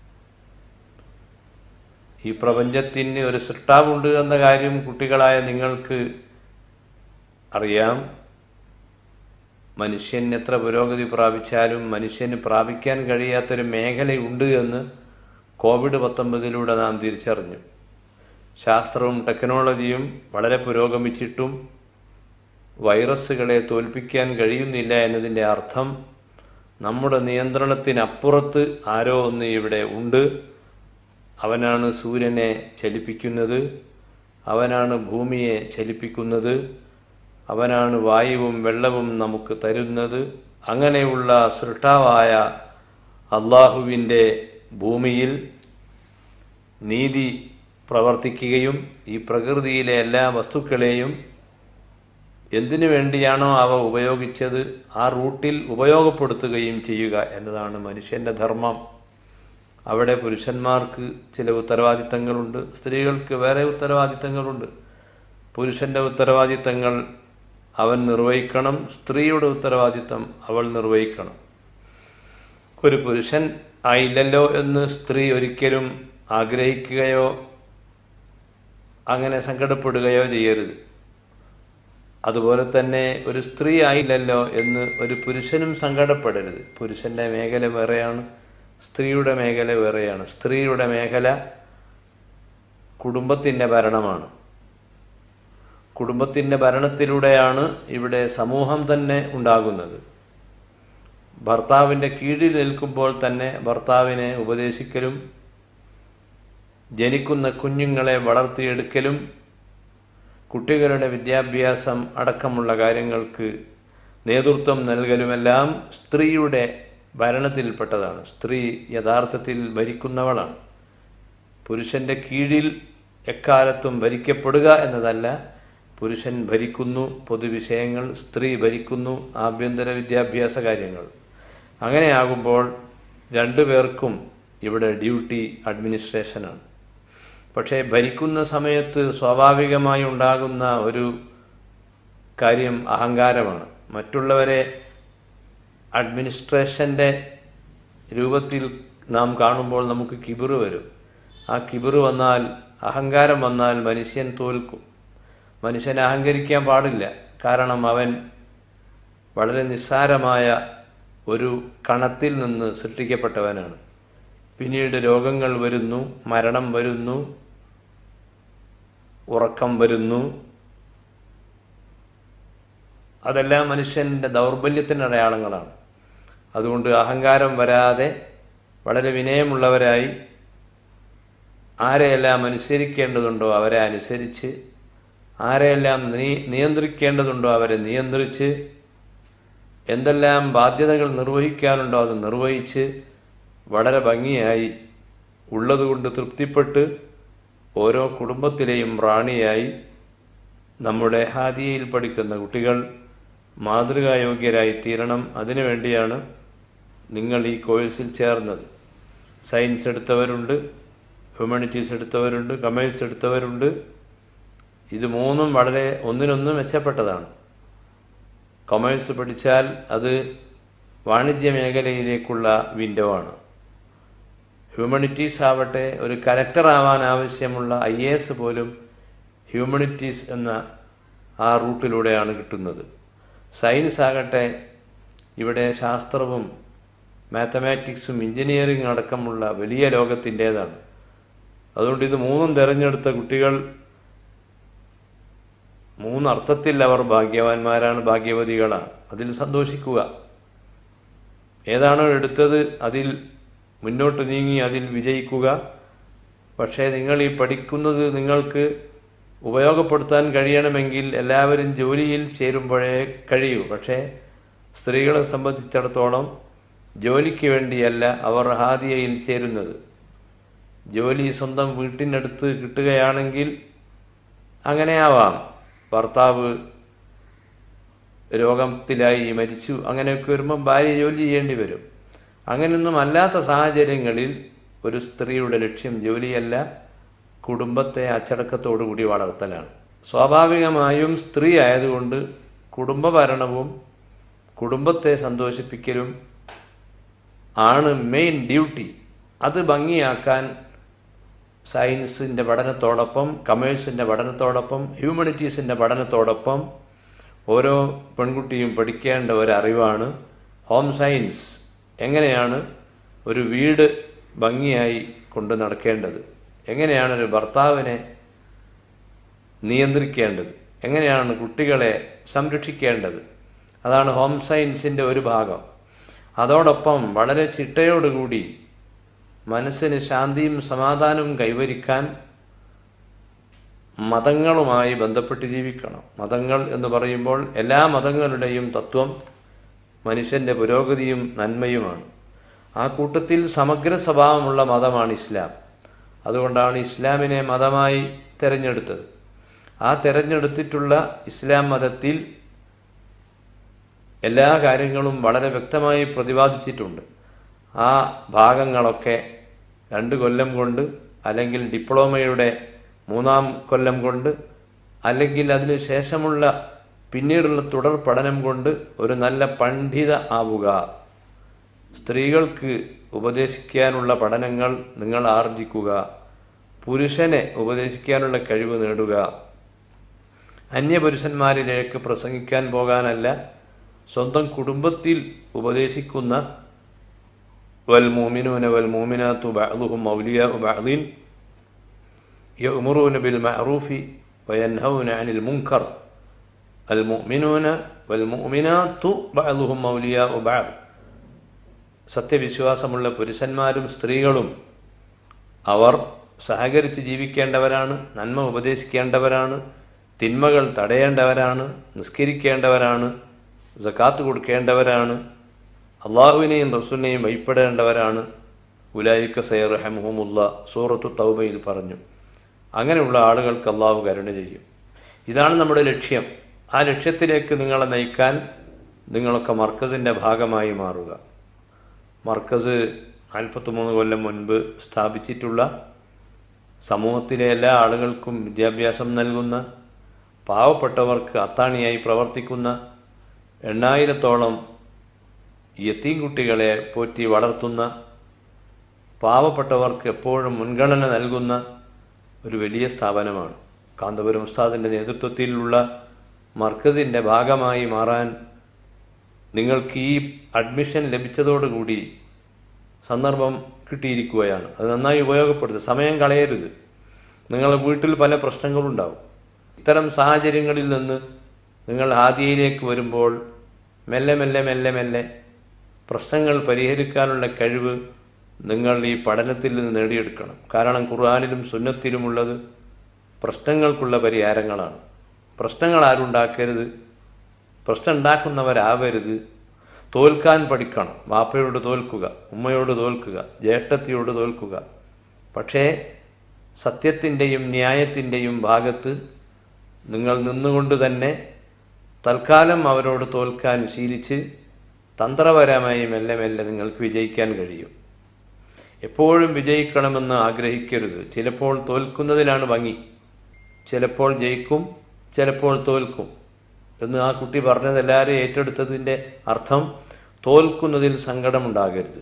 ഈ പ്രപഞ്ചത്തിന് ഒരു സൃഷ്ടാവുണ്ട് എന്ന കാര്യം കുട്ടികളായ നിങ്ങൾക്ക് അറിയാം മനുഷ്യൻ എത്ര പുരോഗതി പ്രാപിച്ചാലും മനുഷ്യന് പ്രാപിക്കാൻ കഴിയാത്തൊരു മേഖലയുണ്ട് എന്ന് കോവിഡ് പത്തൊമ്പതിലൂടെ നാം തിരിച്ചറിഞ്ഞു ശാസ്ത്രവും ടെക്നോളജിയും വളരെ പുരോഗമിച്ചിട്ടും വൈറസുകളെ തോൽപ്പിക്കാൻ കഴിയുന്നില്ല എന്നതിൻ്റെ അർത്ഥം നമ്മുടെ നിയന്ത്രണത്തിനപ്പുറത്ത് ആരോ ഒന്ന് ഇവിടെ ഉണ്ട് അവനാണ് സൂര്യനെ ചലിപ്പിക്കുന്നത് അവനാണ് ഭൂമിയെ ചലിപ്പിക്കുന്നത് അവനാണ് വായുവും വെള്ളവും നമുക്ക് തരുന്നത് അങ്ങനെയുള്ള സൃഷ്ടാവായ അള്ളാഹുവിൻ്റെ ഭൂമിയിൽ നീതി പ്രവർത്തിക്കുകയും ഈ പ്രകൃതിയിലെ എല്ലാ വസ്തുക്കളെയും എന്തിനു വേണ്ടിയാണോ അവ ഉപയോഗിച്ചത് ആ റൂട്ടിൽ ഉപയോഗപ്പെടുത്തുകയും ചെയ്യുക എന്നതാണ് മനുഷ്യൻ്റെ ധർമ്മം അവിടെ പുരുഷന്മാർക്ക് ചില ഉത്തരവാദിത്തങ്ങളുണ്ട് സ്ത്രീകൾക്ക് വേറെ ഉത്തരവാദിത്തങ്ങളുണ്ട് പുരുഷൻ്റെ ഉത്തരവാദിത്തങ്ങൾ അവൻ നിർവഹിക്കണം സ്ത്രീയുടെ ഉത്തരവാദിത്തം അവൾ നിർവഹിക്കണം ഒരു പുരുഷൻ ആയില്ലല്ലോ എന്ന് സ്ത്രീ ഒരിക്കലും ആഗ്രഹിക്കുകയോ അങ്ങനെ സങ്കടപ്പെടുകയോ ചെയ്യരുത് അതുപോലെ തന്നെ ഒരു സ്ത്രീ ആയില്ലല്ലോ എന്ന് ഒരു പുരുഷനും സങ്കടപ്പെടരുത് പുരുഷൻ്റെ മേഖല വേറെയാണ് സ്ത്രീയുടെ മേഖല വേറെയാണ് സ്ത്രീയുടെ മേഖല കുടുംബത്തിൻ്റെ ഭരണമാണ് കുടുംബത്തിൻ്റെ ഭരണത്തിലൂടെയാണ് ഇവിടെ സമൂഹം തന്നെ ഉണ്ടാകുന്നത് ഭർത്താവിൻ്റെ കീഴിൽ നിൽക്കുമ്പോൾ തന്നെ ഭർത്താവിനെ ഉപദേശിക്കലും ജനിക്കുന്ന കുഞ്ഞുങ്ങളെ വളർത്തിയെടുക്കലും കുട്ടികളുടെ വിദ്യാഭ്യാസം അടക്കമുള്ള കാര്യങ്ങൾക്ക് നേതൃത്വം നൽകലുമെല്ലാം സ്ത്രീയുടെ ഭരണത്തിൽപ്പെട്ടതാണ് സ്ത്രീ യഥാർത്ഥത്തിൽ ഭരിക്കുന്നവളാണ് പുരുഷൻ്റെ കീഴിൽ എക്കാലത്തും ഭരിക്കപ്പെടുക എന്നതല്ല പുരുഷൻ ഭരിക്കുന്നു പൊതുവിഷയങ്ങൾ സ്ത്രീ ഭരിക്കുന്നു ആഭ്യന്തര വിദ്യാഭ്യാസ കാര്യങ്ങൾ അങ്ങനെയാകുമ്പോൾ രണ്ടു പേർക്കും ഇവിടെ ഡ്യൂട്ടി അഡ്മിനിസ്ട്രേഷനാണ് പക്ഷേ ഭരിക്കുന്ന സമയത്ത് സ്വാഭാവികമായി ഉണ്ടാകുന്ന ഒരു കാര്യം അഹങ്കാരമാണ് മറ്റുള്ളവരെ അഡ്മിനിസ്ട്രേഷൻ്റെ രൂപത്തിൽ നാം കാണുമ്പോൾ നമുക്ക് കിബിറ് വരും ആ കിബിറ് വന്നാൽ അഹങ്കാരം വന്നാൽ മനുഷ്യൻ തോൽക്കും മനുഷ്യൻ അഹങ്കരിക്കാൻ പാടില്ല കാരണം അവൻ വളരെ നിസ്സാരമായ ഒരു കണത്തിൽ നിന്ന് സൃഷ്ടിക്കപ്പെട്ടവനാണ് പിന്നീട് രോഗങ്ങൾ വരുന്നു മരണം വരുന്നു ഉറക്കം വരുന്നു അതെല്ലാം മനുഷ്യൻ്റെ ദൗർബല്യത്തിൻ്റെ അടയാളങ്ങളാണ് അതുകൊണ്ട് അഹങ്കാരം വരാതെ വളരെ വിനയമുള്ളവരായി ആരെയെല്ലാം അനുസരിക്കേണ്ടതുണ്ടോ അവരെ അനുസരിച്ച് ആരെയെല്ലാം നീ നിയന്ത്രിക്കേണ്ടതുണ്ടോ അവരെ നിയന്ത്രിച്ച് എന്തെല്ലാം ബാധ്യതകൾ നിർവഹിക്കാനുണ്ടോ അത് നിർവഹിച്ച് വളരെ ഭംഗിയായി ഉള്ളതുകൊണ്ട് തൃപ്തിപ്പെട്ട് ഓരോ കുടുംബത്തിലെയും റാണിയായി നമ്മുടെ ഹാദിയയിൽ പഠിക്കുന്ന കുട്ടികൾ മാതൃകായോഗ്യരായി തീരണം അതിനുവേണ്ടിയാണ് നിങ്ങൾ ഈ കോഴ്സിൽ ചേർന്നത് സയൻസ് എടുത്തവരുണ്ട് ഹ്യൂമാനിറ്റീസ് എടുത്തവരുണ്ട് കമേഴ്സ് എടുത്തവരുണ്ട് ഇത് മൂന്നും വളരെ ഒന്നിനൊന്ന് മെച്ചപ്പെട്ടതാണ് കൊമേഴ്സ് പഠിച്ചാൽ അത് വാണിജ്യ മേഖലയിലേക്കുള്ള വിൻഡോ ആണ് ഹ്യൂമനിറ്റീസ് ആവട്ടെ ഒരു കലക്ടർ ആവാൻ ആവശ്യമുള്ള ഐ എ എസ് പോലും ഹ്യൂമനിറ്റീസ് എന്ന ആ റൂട്ടിലൂടെയാണ് കിട്ടുന്നത് സയൻസ് ആകട്ടെ ഇവിടെ ശാസ്ത്രവും മാത്തമാറ്റിക്സും എഞ്ചിനീയറിംഗ് അടക്കമുള്ള വലിയ ലോകത്തിൻ്റേതാണ് അതുകൊണ്ട് ഇത് മൂന്നും തിരഞ്ഞെടുത്ത കുട്ടികൾ മൂന്നർത്ഥത്തിൽ അവർ ഭാഗ്യവാന്മാരാണ് ഭാഗ്യവതികളാണ് അതിൽ സന്തോഷിക്കുക ഏതാണോ എടുത്തത് അതിൽ മുന്നോട്ട് നീങ്ങി അതിൽ വിജയിക്കുക പക്ഷേ നിങ്ങൾ ഈ പഠിക്കുന്നത് നിങ്ങൾക്ക് ഉപയോഗപ്പെടുത്താൻ കഴിയണമെങ്കിൽ എല്ലാവരും ജോലിയിൽ ചേരുമ്പോഴേ കഴിയൂ പക്ഷേ സ്ത്രീകളെ സംബന്ധിച്ചിടത്തോളം ജോലിക്ക് വേണ്ടിയല്ല അവർ ഹാദിയയിൽ ചേരുന്നത് ജോലി സ്വന്തം വീട്ടിനടുത്ത് കിട്ടുകയാണെങ്കിൽ അങ്ങനെയാവാം ഭർത്താവ് രോഗത്തിലായി മരിച്ചു അങ്ങനെയൊക്കെ വരുമ്പം ഭാര്യ ജോലി ചെയ്യേണ്ടി വരും അങ്ങനെയൊന്നും അല്ലാത്ത സാഹചര്യങ്ങളിൽ ഒരു സ്ത്രീയുടെ ലക്ഷ്യം ജോലിയല്ല കുടുംബത്തെ അച്ചടക്കത്തോടുകൂടി വളർത്തലാണ് സ്വാഭാവികമായും സ്ത്രീ ആയതുകൊണ്ട് കുടുംബഭരണവും കുടുംബത്തെ സന്തോഷിപ്പിക്കലും ആണ് മെയിൻ ഡ്യൂട്ടി അത് ഭംഗിയാക്കാൻ സയൻസിൻ്റെ പഠനത്തോടൊപ്പം കമേഴ്സിൻ്റെ പഠനത്തോടൊപ്പം ഹ്യൂമനിറ്റീസിൻ്റെ പഠനത്തോടൊപ്പം ഓരോ പെൺകുട്ടിയും പഠിക്കേണ്ട ഒരറിവാണ് ഹോം സയൻസ് എങ്ങനെയാണ് ഒരു വീട് ഭംഗിയായി കൊണ്ട് നടക്കേണ്ടത് എങ്ങനെയാണ് ഒരു ഭർത്താവിനെ നിയന്ത്രിക്കേണ്ടത് എങ്ങനെയാണ് കുട്ടികളെ സംരക്ഷിക്കേണ്ടത് അതാണ് ഹോം സയൻസിൻ്റെ ഒരു ഭാഗം അതോടൊപ്പം വളരെ ചിട്ടയോടുകൂടി മനസ്സിന് ശാന്തിയും സമാധാനവും കൈവരിക്കാൻ മതങ്ങളുമായി ബന്ധപ്പെട്ട് ജീവിക്കണം മതങ്ങൾ എന്ന് പറയുമ്പോൾ എല്ലാ മതങ്ങളുടെയും തത്വം മനുഷ്യൻ്റെ പുരോഗതിയും നന്മയുമാണ് ആ കൂട്ടത്തിൽ സമഗ്ര സ്വഭാവമുള്ള മതമാണ് ഇസ്ലാം അതുകൊണ്ടാണ് ഇസ്ലാമിനെ മതമായി തിരഞ്ഞെടുത്തത് ആ തിരഞ്ഞെടുത്തിട്ടുള്ള ഇസ്ലാം മതത്തിൽ എല്ലാ കാര്യങ്ങളും വളരെ വ്യക്തമായി പ്രതിപാദിച്ചിട്ടുണ്ട് ആ ഭാഗങ്ങളൊക്കെ രണ്ട് കൊല്ലം കൊണ്ട് അല്ലെങ്കിൽ ഡിപ്ലോമയുടെ മൂന്നാം കൊല്ലം കൊണ്ട് അല്ലെങ്കിൽ അതിന് ശേഷമുള്ള പിന്നീടുള്ള തുടർ പഠനം കൊണ്ട് ഒരു നല്ല പണ്ഡിത ആവുക സ്ത്രീകൾക്ക് ഉപദേശിക്കാനുള്ള പഠനങ്ങൾ നിങ്ങൾ ആർജിക്കുക പുരുഷനെ ഉപദേശിക്കാനുള്ള കഴിവ് നേടുക അന്യപുരുഷന്മാരിലേക്ക് പ്രസംഗിക്കാൻ പോകാനല്ല സ്വന്തം കുടുംബത്തിൽ ഉപദേശിക്കുന്ന വൽ മോമിനൂന വൽ മോമിനാത്തു ബഅദുഹും ഔലിയാ ബഅദീൻ يأمرون بالمعروف وينهون عن المنكر المؤمنون والمؤمنات بعضهم أولياء بعض സത്യവിശ്വാസമുള്ള പുരുഷന്മാരും സ്ത്രീകളും അവർ സഹകരിച്ച് ജീവിക്കേണ്ടവരാണ് നന്മ ഉപദേശിക്കേണ്ടവരാണ് തിന്മകൾ തടയേണ്ടവരാണ് നിസ്കരിക്കേണ്ടവരാണ് ജക്കാത്ത് കൊടുക്കേണ്ടവരാണ് അള്ളാഹുവിനെയും റസൂലിനെയും ഭയപ്പെടേണ്ടവരാണ് ഉലായിക്ക സൈർ ഹംഹുമുല്ല സൂറത്തു തൗബയിൽ പറഞ്ഞു അങ്ങനെയുള്ള ആളുകൾക്ക് അള്ളാഹു കരുണ ചെയ്യും ഇതാണ് നമ്മുടെ ലക്ഷ്യം ആ ലക്ഷ്യത്തിലേക്ക് നിങ്ങളെ നയിക്കാൻ നിങ്ങളൊക്കെ മർക്കസിൻ്റെ ഭാഗമായി മാറുക മർക്കസ് നാൽപ്പത്തിമൂന്ന് കൊല്ലം മുൻപ് സ്ഥാപിച്ചിട്ടുള്ള സമൂഹത്തിലെ എല്ലാ ആളുകൾക്കും വിദ്യാഭ്യാസം നൽകുന്ന പാവപ്പെട്ടവർക്ക് അത്താണിയായി പ്രവർത്തിക്കുന്ന എണ്ണായിരത്തോളം യത്തീം കുട്ടികളെ പോറ്റി വളർത്തുന്ന പാവപ്പെട്ടവർക്ക് എപ്പോഴും മുൻഗണന നൽകുന്ന ഒരു വലിയ സ്ഥാപനമാണ് കാന്തപുരം ഉസ്താദിൻ്റെ നേതൃത്വത്തിലുള്ള മർക്കസിൻ്റെ ഭാഗമായി മാറാൻ നിങ്ങൾക്ക് ഈ അഡ്മിഷൻ ലഭിച്ചതോടുകൂടി സന്ദർഭം കിട്ടിയിരിക്കുകയാണ് അത് നന്നായി ഉപയോഗപ്പെടുത്തുക സമയം കളയരുത് നിങ്ങളുടെ വീട്ടിൽ പല പ്രശ്നങ്ങളുണ്ടാവും ഇത്തരം സാഹചര്യങ്ങളിൽ നിന്ന് നിങ്ങൾ ആദിയിലേക്ക് വരുമ്പോൾ മെല്ലെ മെല്ലെ മെല്ലെ മെല്ലെ പ്രശ്നങ്ങൾ പരിഹരിക്കാനുള്ള കഴിവ് നിങ്ങൾ ഈ പഠനത്തിൽ നിന്ന് നേടിയെടുക്കണം കാരണം ഖുർആാനിലും സുന്നത്തിലുമുള്ളത് പ്രശ്നങ്ങൾക്കുള്ള പരിഹാരങ്ങളാണ് പ്രശ്നങ്ങൾ ആരുണ്ടാക്കരുത് പ്രശ്നം ഉണ്ടാക്കുന്നവരാവരുത് തോൽക്കാൻ പഠിക്കണം വാപ്പയോട് തോൽക്കുക ഉമ്മയോട് തോൽക്കുക ജ്യേഷ്ഠത്തിയോട് തോൽക്കുക പക്ഷേ സത്യത്തിൻ്റെയും ന്യായത്തിൻ്റെയും ഭാഗത്ത് നിങ്ങൾ നിന്നുകൊണ്ട് തന്നെ തൽക്കാലം അവരോട് തോൽക്കാൻ ശീലിച്ച് തന്ത്രപരമായി മെല്ലെ മെല്ലെ നിങ്ങൾക്ക് വിജയിക്കാൻ കഴിയും എപ്പോഴും വിജയിക്കണമെന്ന് ആഗ്രഹിക്കരുത് ചിലപ്പോൾ തോൽക്കുന്നതിലാണ് ഭംഗി ചിലപ്പോൾ ജയിക്കും ചിലപ്പോൾ തോൽക്കും എന്ന് ആ കുട്ടി പറഞ്ഞത് എല്ലാവരും ഏറ്റെടുത്തതിൻ്റെ അർത്ഥം തോൽക്കുന്നതിൽ സങ്കടമുണ്ടാകരുത്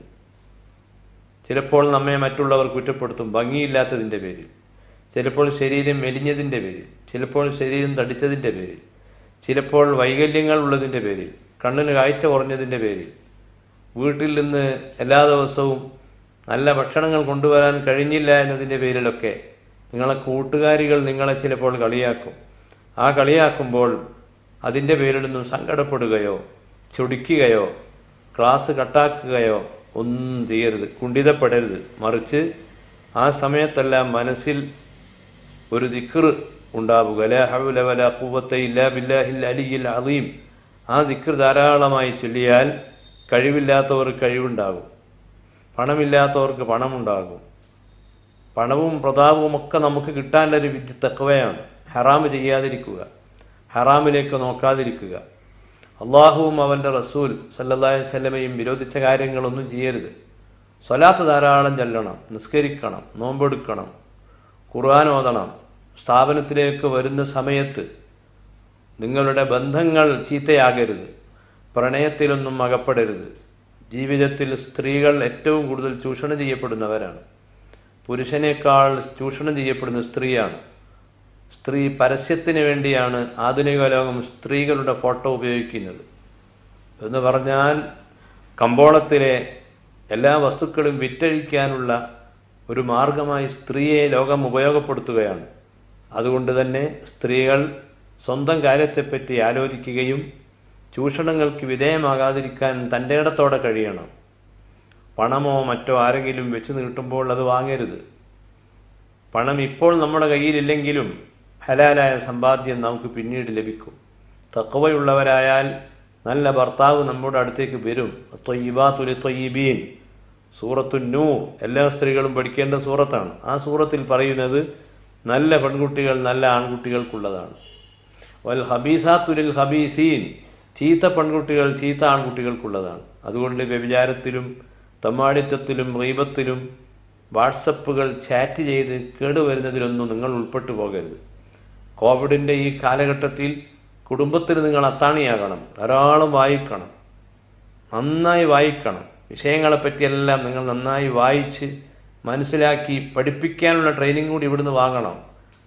ചിലപ്പോൾ നമ്മെ മറ്റുള്ളവർ കുറ്റപ്പെടുത്തും ഭംഗിയില്ലാത്തതിൻ്റെ പേരിൽ ചിലപ്പോൾ ശരീരം മെലിഞ്ഞതിൻ്റെ പേരിൽ ചിലപ്പോൾ ശരീരം തടിച്ചതിൻ്റെ പേരിൽ ചിലപ്പോൾ വൈകല്യങ്ങൾ ഉള്ളതിൻ്റെ പേരിൽ കണ്ണിന് കാഴ്ച കുറഞ്ഞതിൻ്റെ പേരിൽ വീട്ടിൽ നിന്ന് എല്ലാ ദിവസവും നല്ല ഭക്ഷണങ്ങൾ കൊണ്ടുവരാൻ കഴിഞ്ഞില്ല എന്നതിൻ്റെ പേരിലൊക്കെ നിങ്ങളെ കൂട്ടുകാരികൾ നിങ്ങളെ ചിലപ്പോൾ കളിയാക്കും ആ കളിയാക്കുമ്പോൾ അതിൻ്റെ പേരിലൊന്നും സങ്കടപ്പെടുകയോ ചൊടിക്കുകയോ ക്ലാസ് കട്ടാക്കുകയോ ഒന്നും ചെയ്യരുത് കുണ്ഠിതപ്പെടരുത് മറിച്ച് ആ സമയത്തെല്ലാം മനസ്സിൽ ഒരു ദിക്ർ ഉണ്ടാവുക ലാ ഹൗല വലാ ഖുവത്ത ഇല്ലാ ബില്ലാഹിൽ അലിയിൽ അലീം ആ ദിക്ർ ധാരാളമായി ചൊല്ലിയാൽ കഴിവില്ലാത്തവർക്ക് കഴിവുണ്ടാകും പണമില്ലാത്തവർക്ക് പണമുണ്ടാകും പണവും പ്രതാപവും ഒക്കെ നമുക്ക് കിട്ടാനുള്ളൊരു വിദ്യ തക്കവയാണ് ഹറാമ് ചെയ്യാതിരിക്കുക ഹറാമിലേക്ക് നോക്കാതിരിക്കുക അള്ളാഹുവും അവൻ്റെ റസൂൽ സല്ലല്ലാഹു അലൈഹി വസല്ലമയും വിരോധിച്ച കാര്യങ്ങളൊന്നും ചെയ്യരുത് സ്വലാത്ത് ധാരാളം ചെല്ലണം നിസ്കരിക്കണം നോമ്പെടുക്കണം ഖുർആൻ ഓതണം സ്ഥാപനത്തിലേക്ക് വരുന്ന സമയത്ത് നിങ്ങളുടെ ബന്ധങ്ങൾ ചീത്തയാകരുത് പ്രണയത്തിലൊന്നും അകപ്പെടരുത് ജീവിതത്തിൽ സ്ത്രീകൾ ഏറ്റവും കൂടുതൽ ചൂഷണം ചെയ്യപ്പെടുന്നവരാണ് പുരുഷനേക്കാൾ ചൂഷണം ചെയ്യപ്പെടുന്ന സ്ത്രീയാണ് സ്ത്രീ പരസ്യത്തിന് വേണ്ടിയാണ് ആധുനിക ലോകം സ്ത്രീകളുടെ ഫോട്ടോ ഉപയോഗിക്കുന്നത് എന്ന് പറഞ്ഞാൽ കമ്പോളത്തിലെ എല്ലാ വസ്തുക്കളും വിറ്റഴിക്കാനുള്ള ഒരു മാർഗമായി സ്ത്രീയെ ലോകം ഉപയോഗപ്പെടുത്തുകയാണ് അതുകൊണ്ട് തന്നെ സ്ത്രീകൾ സ്വന്തം കാര്യത്തെപ്പറ്റി ആലോചിക്കുകയും ചൂഷണങ്ങൾക്ക് വിധേയമാകാതിരിക്കാൻ തൻ്റെ ഇടത്തോടെ കഴിയണം പണമോ മറ്റോ ആരെങ്കിലും വെച്ച് നീട്ടുമ്പോൾ അത് വാങ്ങരുത് പണം ഇപ്പോൾ നമ്മുടെ കയ്യിലില്ലെങ്കിലും ഹലാലായ സമ്പാദ്യം നമുക്ക് പിന്നീട് ലഭിക്കും തക്കവയുള്ളവരായാൽ നല്ല ഭർത്താവ് നമ്മുടെ അടുത്തേക്ക് വരും തൊയ്യബാത്തുലി തൊയ്യബീൻ സൂറത്തു നൂർ എല്ലാ സ്ത്രീകളും പഠിക്കേണ്ട സൂറത്താണ് ആ സൂറത്തിൽ പറയുന്നത് നല്ല പെൺകുട്ടികൾ നല്ല ആൺകുട്ടികൾക്കുള്ളതാണ് വൽ ഹബീസാത്തുലിൽ ഹബീസീൻ ചീത്ത പെൺകുട്ടികൾ ചീത്ത ആൺകുട്ടികൾക്കുള്ളതാണ് അതുകൊണ്ട് വ്യഭിചാരത്തിലും തമ്മാടിത്തത്തിലും റീബത്തിലും വാട്സപ്പുകൾ ചാറ്റ് ചെയ്ത് കേടുവരുന്നതിലൊന്നും നിങ്ങൾ ഉൾപ്പെട്ടു പോകരുത് കോവിഡിൻ്റെ ഈ കാലഘട്ടത്തിൽ കുടുംബത്തിന് നിങ്ങൾ അത്താണിയാകണം ധാരാളം വായിക്കണം നന്നായി വായിക്കണം വിഷയങ്ങളെപ്പറ്റിയെല്ലാം നിങ്ങൾ നന്നായി വായിച്ച് മനസ്സിലാക്കി പഠിപ്പിക്കാനുള്ള ട്രെയിനിങ് കൂടി ഇവിടുന്ന് വാങ്ങണം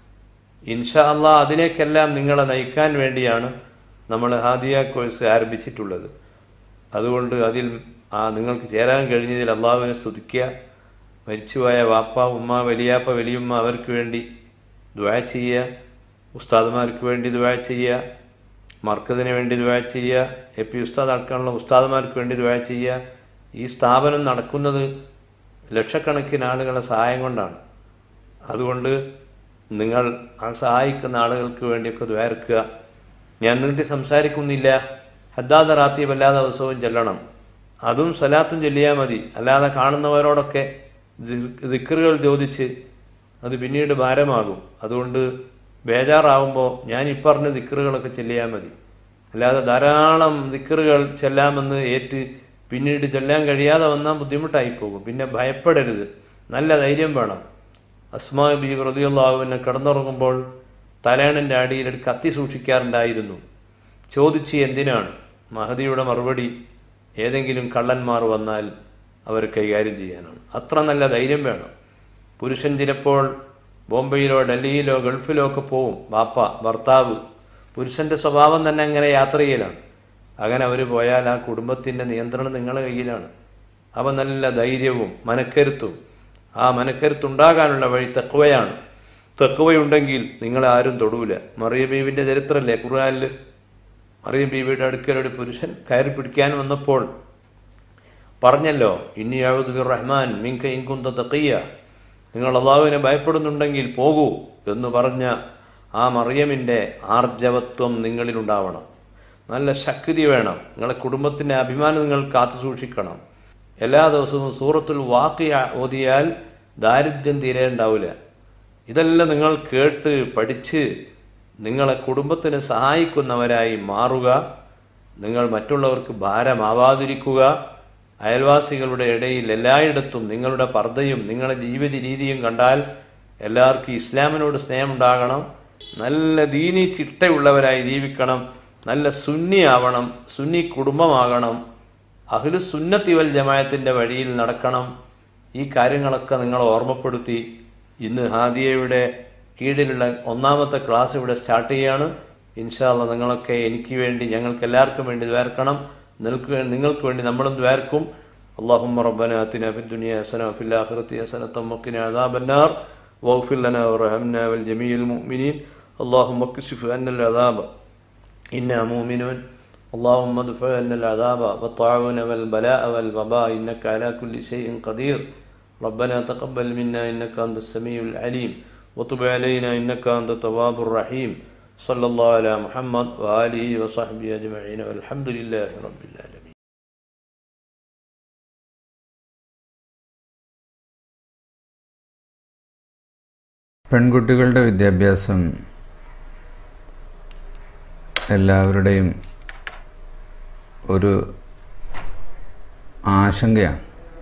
ഇൻഷാ അള്ളാ അതിലേക്കെല്ലാം നിങ്ങളെ നയിക്കാൻ വേണ്ടിയാണ് നമ്മൾ ഹാദിയ കോഴ്സ് ആരംഭിച്ചിട്ടുള്ളത് അതുകൊണ്ട് അതിൽ ആ നിങ്ങൾക്ക് ചേരാൻ കഴിഞ്ഞതിൽ അള്ളാഹുവിനെ സ്തുതിക്കുക മരിച്ചുപോയ വാപ്പ ഉമ്മ വലിയാപ്പ വലിയുമ്മ അവർക്ക് വേണ്ടി ദ്വാ ചെയ്യുക ഉസ്താദുമാർക്ക് വേണ്ടി ദ്വാ ചെയ്യുക മർക്കസിന് വേണ്ടി ദ്വാ ചെയ്യുക എ പി ഉസ്താദ് അടക്കമുള്ള ഉസ്താദുമാർക്ക് വേണ്ടി ദ്വാ ചെയ്യുക ഈ സ്ഥാപനം നടക്കുന്നത് ലക്ഷക്കണക്കിന് ആളുകളുടെ സഹായം കൊണ്ടാണ് അതുകൊണ്ട് നിങ്ങൾ ആ സഹായിക്കുന്ന ആളുകൾക്ക് വേണ്ടിയൊക്കെ ദ്വാരക്കുക ഞാൻ നീട്ടി സംസാരിക്കുന്നില്ല ഹദ്ദാദ റാത്തീബ് എല്ലാ ദിവസവും ചെല്ലണം അതും സ്വലാത്തും ചൊല്ലിയാൽ മതി അല്ലാതെ കാണുന്നവരോടൊക്കെ ദിക്കറുകൾ ചോദിച്ച് അത് പിന്നീട് ഭാരമാകും അതുകൊണ്ട് ബേജാറാവുമ്പോൾ ഞാൻ ഈ പറഞ്ഞ ദിക്കറുകളൊക്കെ ചെല്ലിയാൽ മതി അല്ലാതെ ധാരാളം ദിക്കറുകൾ ചെല്ലാമെന്ന് ഏറ്റ് പിന്നീട് ചൊല്ലാൻ കഴിയാതെ വന്നാൽ ബുദ്ധിമുട്ടായി പോകും പിന്നെ ഭയപ്പെടരുത് നല്ല ധൈര്യം വേണം അസ്മാ ബി പ്രതിയുള്ളാഹുവിനെ കിടന്നുറങ്ങുമ്പോൾ തലേണൻ്റെ അടിയിൽ ഒരു കത്തി സൂക്ഷിക്കാറുണ്ടായിരുന്നു ചോദിച്ച് എന്തിനാണ് മഹദിയുടെ മറുപടി ഏതെങ്കിലും കള്ളന്മാർ വന്നാൽ അവർ കൈകാര്യം ചെയ്യാനാണ് അത്ര നല്ല ധൈര്യം വേണം പുരുഷൻ ചിലപ്പോൾ ബോംബെയിലോ ഡൽഹിയിലോ ഗൾഫിലോ ഒക്കെ പോവും ബാപ്പ ഭർത്താവ് പുരുഷൻ്റെ സ്വഭാവം തന്നെ അങ്ങനെ യാത്ര ചെയ്യലാണ് അങ്ങനെ അവർ പോയാൽ ആ കുടുംബത്തിൻ്റെ നിയന്ത്രണം നിങ്ങളുടെ കയ്യിലാണ് അവ നല്ല ധൈര്യവും മനക്കരുത്തും ആ മനക്കരുത്തുണ്ടാകാനുള്ള വഴി തെക്കുവയാണ് തെക്കുവയുണ്ടെങ്കിൽ നിങ്ങളെ ആരും തൊടൂല മറിയ ബീവിൻ്റെ ചരിത്രമല്ലേ ഖുർആാനിൽ മറിയ ബീവിയുടെ അടുക്കലൊരു പുരുഷൻ കയറി പിടിക്കാൻ വന്നപ്പോൾ പറഞ്ഞല്ലോ ഇനി അഴുദ് റഹ്മാൻ മിങ്ക ഇൻകുന്ത തക്കയ്യ നിങ്ങൾ അള്ളാഹുവിനെ ഭയപ്പെടുന്നുണ്ടെങ്കിൽ പോകൂ എന്ന് പറഞ്ഞ ആ മറിയമിൻ്റെ ആർജവത്വം നിങ്ങളിലുണ്ടാവണം നല്ല ശക്തി വേണം നിങ്ങളെ കുടുംബത്തിൻ്റെ അഭിമാനം നിങ്ങൾ കാത്തു സൂക്ഷിക്കണം എല്ലാ ദിവസവും സൂറത്തുൽ വാക്കിയ ഓതിയാൽ ദാരിദ്ര്യം തീരെ ഉണ്ടാവില്ല ഇതെല്ലാം നിങ്ങൾ കേട്ട് പഠിച്ച് നിങ്ങളെ കുടുംബത്തിന് സഹായിക്കുന്നവരായി മാറുക നിങ്ങൾ മറ്റുള്ളവർക്ക് ഭാരമാവാതിരിക്കുക അയൽവാസികളുടെ ഇടയിൽ എല്ലായിടത്തും നിങ്ങളുടെ പർദ്ദയും നിങ്ങളുടെ ജീവിത രീതിയും കണ്ടാൽ എല്ലാവർക്കും ഇസ്ലാമിനോട് സ്നേഹമുണ്ടാകണം നല്ല ദീനി ചിട്ടയുള്ളവരായി ജീവിക്കണം നല്ല സുന്നി ആവണം സുന്നി കുടുംബമാകണം അഹ്ലു സുന്നത്തി വൽ ജമായത്തിൻ്റെ വഴിയിൽ നടക്കണം ഈ കാര്യങ്ങളൊക്കെ നിങ്ങൾ ഓർമ്മപ്പെടുത്തി ഇന്ന് ഹാദിയയുടെ കീഴിലുള്ള ഒന്നാമത്തെ ക്ലാസ് ഇവിടെ സ്റ്റാർട്ട് ചെയ്യാണ് ഇൻഷാല്ല നിങ്ങളൊക്കെ എനിക്ക് വേണ്ടി ഞങ്ങൾക്ക് എല്ലാവർക്കും വേണ്ടി ദ്വാർക്കണം നിങ്ങൾക്ക് വേ- നിങ്ങൾക്ക് വേണ്ടി നമ്മളും ദ്വാർക്കും اللهم ربنا آتنا في الدنيا حسنة وفي الآخرة حسنة وقنا عذاب النار واغفر لنا وارحمنا والجميع المؤمنين اللهم اكشف عنا العذاب إنا مؤمنون اللهم ادفع عنا العذاب والطاعون والبلاء والوباء إنك على كل شيء قدير ربنا تقبل منا إنك أنت السميع العليم وتب علينا إنك أنت التواب الرحيم صلى الله على محمد وآله وصحبه أجمعين والحمد لله رب العالمين പെൺകുട്ടികളുടെ വിദ്യാഭ്യാസം എല്ലാവരുടെയും ഒരു ആശങ്കയാണ്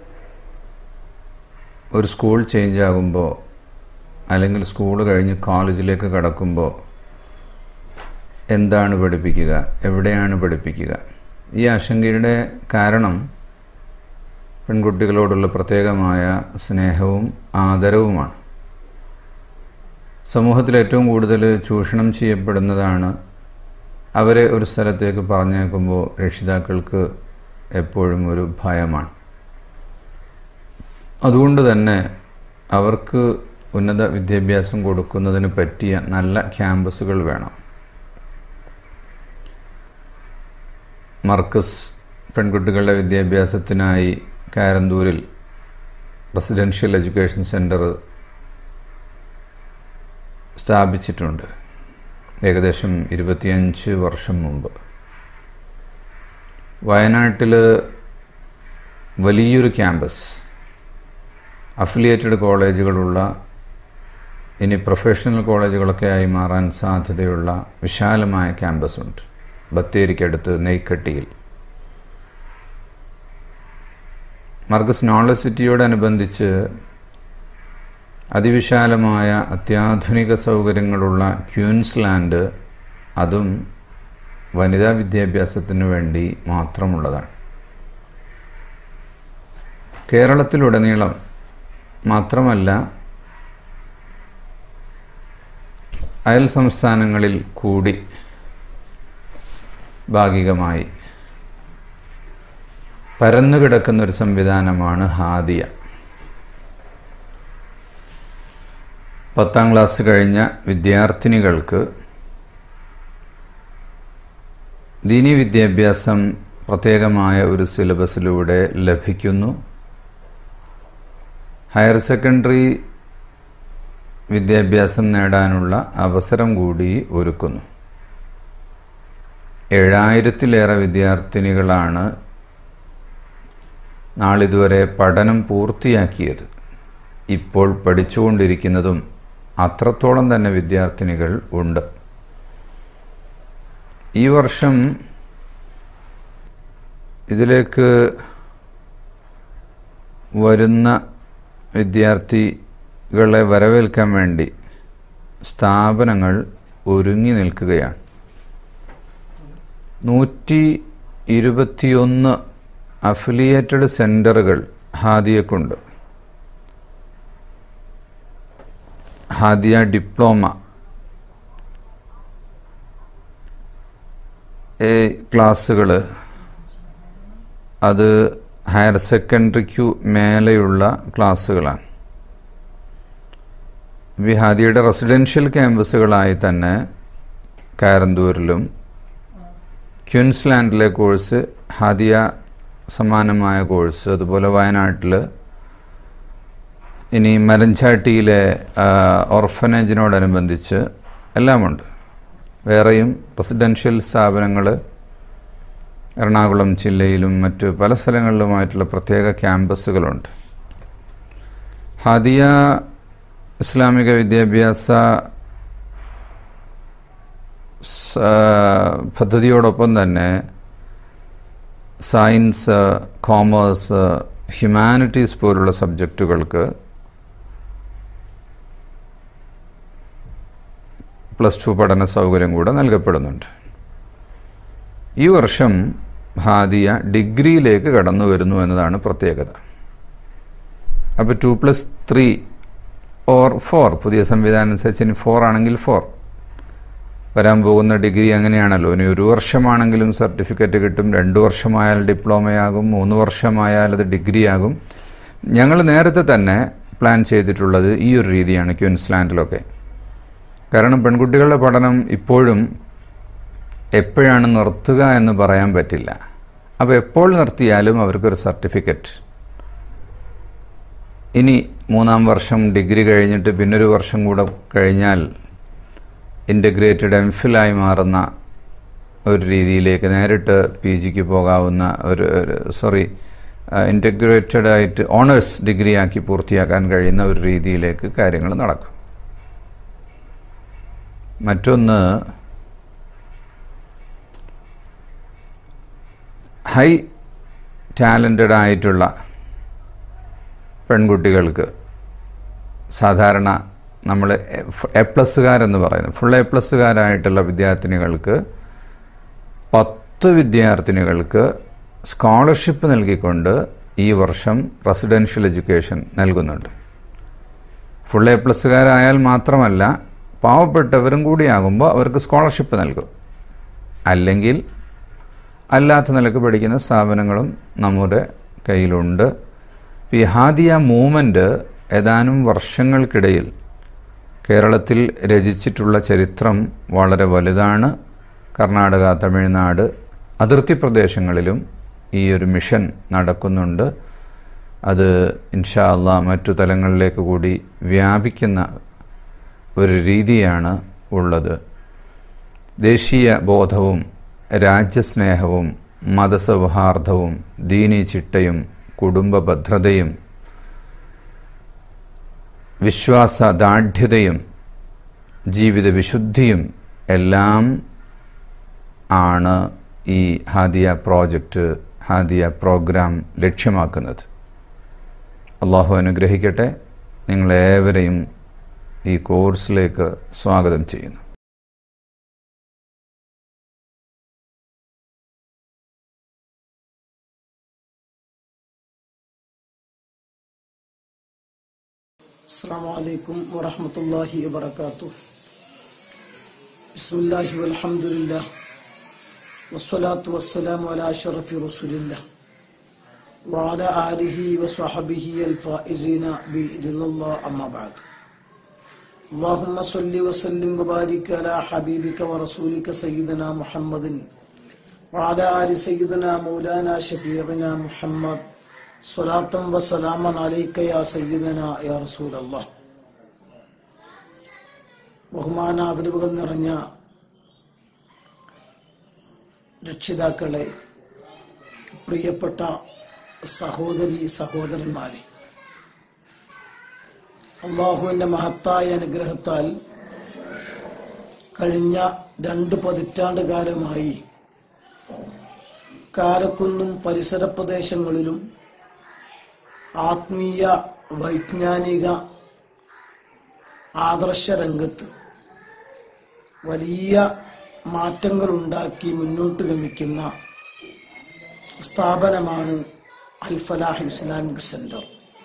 ഒരു സ്കൂൾ ചേഞ്ച് ആകുമ്പോൾ അല്ലെങ്കിൽ സ്കൂൾ കഴിഞ്ഞ് കോളേജിലേക്ക് കടക്കുമ്പോൾ എന്താണ് പഠിപ്പിക്കുക എവിടെയാണ് പഠിപ്പിക്കുക ഈ ആശങ്കയുടെ കാരണം പെൺകുട്ടികളോടുള്ള പ്രത്യേകമായ സ്നേഹവും ആദരവുമാണ് സമൂഹത്തിൽ ഏറ്റവും കൂടുതൽ ചൂഷണം ചെയ്യപ്പെടുന്നതാണ് അവരെ ഒരു സ്ഥലത്തേക്ക് പറഞ്ഞേക്കുമ്പോൾ രക്ഷിതാക്കൾക്ക് എപ്പോഴും ഒരു ഭയമാണ് അതുകൊണ്ട് തന്നെ അവർക്ക് ഉന്നത വിദ്യാഭ്യാസം കൊടുക്കുന്നതിന് പറ്റിയ നല്ല ക്യാമ്പസുകൾ വേണം മർക്കസ് പെൺകുട്ടികളുടെ വിദ്യാഭ്യാസത്തിനായി കാരന്തൂരിൽ റെസിഡൻഷ്യൽ എഡ്യൂക്കേഷൻ സെൻറ്റർ സ്ഥാപിച്ചിട്ടുണ്ട് ഏകദേശം ഇരുപത്തിയഞ്ച് വർഷം മുമ്പ് വയനാട്ടിൽ വലിയൊരു ക്യാമ്പസ് അഫിലിയേറ്റഡ് കോളേജുകളുള്ള ഇനി പ്രൊഫഷണൽ കോളേജുകളൊക്കെ ആയി മാറാൻ സാധ്യതയുള്ള വിശാലമായ ക്യാമ്പസ് ഉണ്ട് ബത്തേരിക്കടുത്ത് നെയ്ക്കട്ടിയിൽ മർഗസ് നോളജ് സിറ്റിയോടനുബന്ധിച്ച് അതിവിശാലമായ അത്യാധുനിക സൗകര്യങ്ങളുള്ള ക്യൂൻസ്ലാൻഡ് അതും വനിതാ വിദ്യാഭ്യാസത്തിന് വേണ്ടി മാത്രമുള്ളതാണ് കേരളത്തിലുടനീളം മാത്രമല്ല അയൽ സംസ്ഥാനങ്ങളിൽ കൂടി ഭാഗികമായി പരന്നുകിടക്കുന്ന ഒരു സംവിധാനമാണ് ഹാദിയ പത്താം ക്ലാസ് കഴിഞ്ഞ വിദ്യാർത്ഥിനികൾക്ക് ദീനി വിദ്യാഭ്യാസം പ്രത്യേകമായ ഒരു സിലബസിലൂടെ ലഭിക്കുന്നു ഹയർ സെക്കൻഡറി വിദ്യാഭ്യാസം നേടാനുള്ള അവസരം കൂടി ഒരുക്കുന്നു ഏഴായിരത്തിലേറെ വിദ്യാർത്ഥിനികളാണ് നാളിതുവരെ പഠനം പൂർത്തിയാക്കിയത് ഇപ്പോൾ പഠിച്ചുകൊണ്ടിരിക്കുന്നതും അത്രത്തോളം തന്നെ വിദ്യാർത്ഥിനികൾ ഉണ്ട് ഈ വർഷം ഇതിലേക്ക് വരുന്ന വിദ്യാർത്ഥികളെ വരവേൽക്കാൻ വേണ്ടി സ്ഥാപനങ്ങൾ ഒരുങ്ങി നിൽക്കുകയാണ് നൂറ്റി ഇരുപത്തിയൊന്ന് അഫിലിയേറ്റഡ് സെൻറ്ററുകൾ ഹാദിയക്കുണ്ട് ഹാദിയ ഡിപ്ലോമ എ ക്ലാസ്സുകൾ അത് ഹയർ സെക്കൻഡറിക്കു മേലെയുള്ള ക്ലാസ്സുകളാണ് ഈ ഹാദിയയുടെ റെസിഡൻഷ്യൽ ക്യാമ്പസുകളായി തന്നെ കാരന്തൂരിലും ക്യൂൻസ്ലാൻഡിലെ കോഴ്സ് ഹാദിയ സമാനമായ കോഴ്സ് അതുപോലെ വയനാട്ടിൽ ഇനി മരഞ്ചാട്ടിയിലെ ഓർഫനേജിനോടനുബന്ധിച്ച് എല്ലാമുണ്ട് വേറെയും റെസിഡൻഷ്യൽ സ്ഥാപനങ്ങൾ എറണാകുളം ജില്ലയിലും മറ്റ് പല സ്ഥലങ്ങളിലുമായിട്ടുള്ള പ്രത്യേക ക്യാമ്പസുകളുണ്ട് ഹാദിയ ഇസ്ലാമിക വിദ്യാഭ്യാസ പദ്ധതിയോടൊപ്പം തന്നെ സയൻസ് കോമേഴ്സ് ഹ്യൂമാനിറ്റീസ് പോലുള്ള സബ്ജക്റ്റുകൾക്ക് പ്ലസ് ടു പഠന സൗകര്യം കൂടെ നൽകപ്പെടുന്നുണ്ട് ഈ വർഷം ഹാദിയ ഡിഗ്രിയിലേക്ക് കടന്നു വരുന്നു എന്നതാണ് പ്രത്യേകത അപ്പോൾ two plus three or four പുതിയ സംവിധാനം അനുസരിച്ച് ഇനി ഫോർ ആണെങ്കിൽ ഫോർ വരാൻ പോകുന്ന ഡിഗ്രി അങ്ങനെയാണല്ലോ ഇനി ഒരു വർഷമാണെങ്കിലും സർട്ടിഫിക്കറ്റ് കിട്ടും രണ്ട് വർഷമായാൽ ഡിപ്ലോമയാകും മൂന്ന് വർഷമായാൽ അത് ഡിഗ്രിയാകും ഞങ്ങൾ നേരത്തെ തന്നെ പ്ലാൻ ചെയ്തിട്ടുള്ളത് ഈ ഒരു രീതിയാണ് ക്യൂൻസ്ലാൻഡിലൊക്കെ കാരണം പെൺകുട്ടികളുടെ പഠനം ഇപ്പോഴും എപ്പോഴാണ് നിർത്തുക എന്ന് പറയാൻ പറ്റില്ല അപ്പോൾ എപ്പോൾ നിർത്തിയാലും അവർക്കൊരു സർട്ടിഫിക്കറ്റ് ഇനി മൂന്നാം വർഷം ഡിഗ്രി കഴിഞ്ഞിട്ട് പിന്നൊരു വർഷം കൂടെ കഴിഞ്ഞാൽ ഇൻ്റഗ്രേറ്റഡ് എം ഫിലായി മാറുന്ന ഒരു രീതിയിലേക്ക് നേരിട്ട് പി ജിക്ക് പോകാവുന്ന ഒരു സോറി ഇൻ്റഗ്രേറ്റഡ് ആയിട്ട് ഓണേഴ്സ് ഡിഗ്രി ആക്കി പൂർത്തിയാക്കാൻ കഴിയുന്ന ഒരു രീതിയിലേക്ക് കാര്യങ്ങൾ നടക്കും മറ്റൊന്ന് ഹൈ ടാലൻറ്റഡ് ആയിട്ടുള്ള പെൺകുട്ടികൾക്ക് സാധാരണ നമ്മൾ എ പ്ലസ്സുകാരെന്ന് പറയുന്നത് ഫുൾ എ പ്ലസ്സുകാരായിട്ടുള്ള വിദ്യാർത്ഥിനികൾക്ക് പത്ത് വിദ്യാർത്ഥിനികൾക്ക് സ്കോളർഷിപ്പ് നൽകിക്കൊണ്ട് ഈ വർഷം റെസിഡൻഷ്യൽ എഡ്യൂക്കേഷൻ നൽകുന്നുണ്ട് ഫുൾ എ പ്ലസ്സുകാരായാൽ മാത്രമല്ല പാവപ്പെട്ടവരും കൂടിയാകുമ്പോൾ അവർക്ക് സ്കോളർഷിപ്പ് നൽകും അല്ലെങ്കിൽ അല്ലാത്ത നിലക്ക് പഠിക്കുന്ന സ്ഥാപനങ്ങളും നമ്മുടെ കയ്യിലുണ്ട് ഈ ഹാദിയ മൂവ്മെൻറ്റ് ഏതാനും വർഷങ്ങൾക്കിടയിൽ കേരളത്തിൽ രചിച്ചിട്ടുള്ള ചരിത്രം വളരെ വലുതാണ് കർണാടക തമിഴ്നാട് അതിർത്തി പ്രദേശങ്ങളിലും ഈ ഒരു മിഷൻ നടക്കുന്നുണ്ട് അത് ഇൻഷാ അള്ളാ മറ്റു തലങ്ങളിലേക്ക് കൂടി വ്യാപിക്കുന്ന ഒരു രീതിയാണ് ഉള്ളത് ദേശീയ ബോധവും രാജ്യസ്നേഹവും മതസൗഹാർദ്ദവും ദീനി ചിട്ടയും കുടുംബ ഭദ്രതയും വിശ്വാസദാർഢ്യതയും ജീവിത വിശുദ്ധിയും എല്ലാം ആണ് ഈ ഹാദിയ പ്രോജക്റ്റ് ഹാദിയ പ്രോഗ്രാം ലക്ഷ്യമാക്കുന്നത് അള്ളാഹു അനുഗ്രഹിക്കട്ടെ നിങ്ങളേവരെയും ഈ കോഴ്സിലേക്ക് സ്വാഗതം ചെയ്യുന്നു السلام عليكم ورحمة الله وبركاته بسم الله والحمد لله والصلاة والسلام على أشرف رسول الله وعلى آله وصحبه الفائزين بإذن الله أما بعد اللهم صل وسلم وبارك على حبيبك ورسولك سيدنا محمد وعلى آل سيدنا مولانا شفيعنا محمد صلاة وسلاما عليك يا سيدنا يا رسول الله ബഹുമാനാദരവുകൾ നിറഞ്ഞ രക്ഷിതാക്കളെ പ്രിയപ്പെട്ട സഹോദരി സഹോദരന്മാരെ അള്ളാഹുവിന്റെ മഹത്തായ അനുഗ്രഹത്താൽ കഴിഞ്ഞ രണ്ട് പതിറ്റാണ്ട് കാലമായി കാരക്കുന്നും പരിസര പ്രദേശങ്ങളിലും ആത്മീയ വൈജ്ഞാനിക ആദർശ രംഗത്ത് വലിയ മാറ്റങ്ങൾ ഉണ്ടാക്കി മുന്നോട്ട് ഗമിക്കുന്ന സ്ഥാപനമാണ് അൽ ഫലാഹ് ഇസ്ലാമിക് സെന്റർ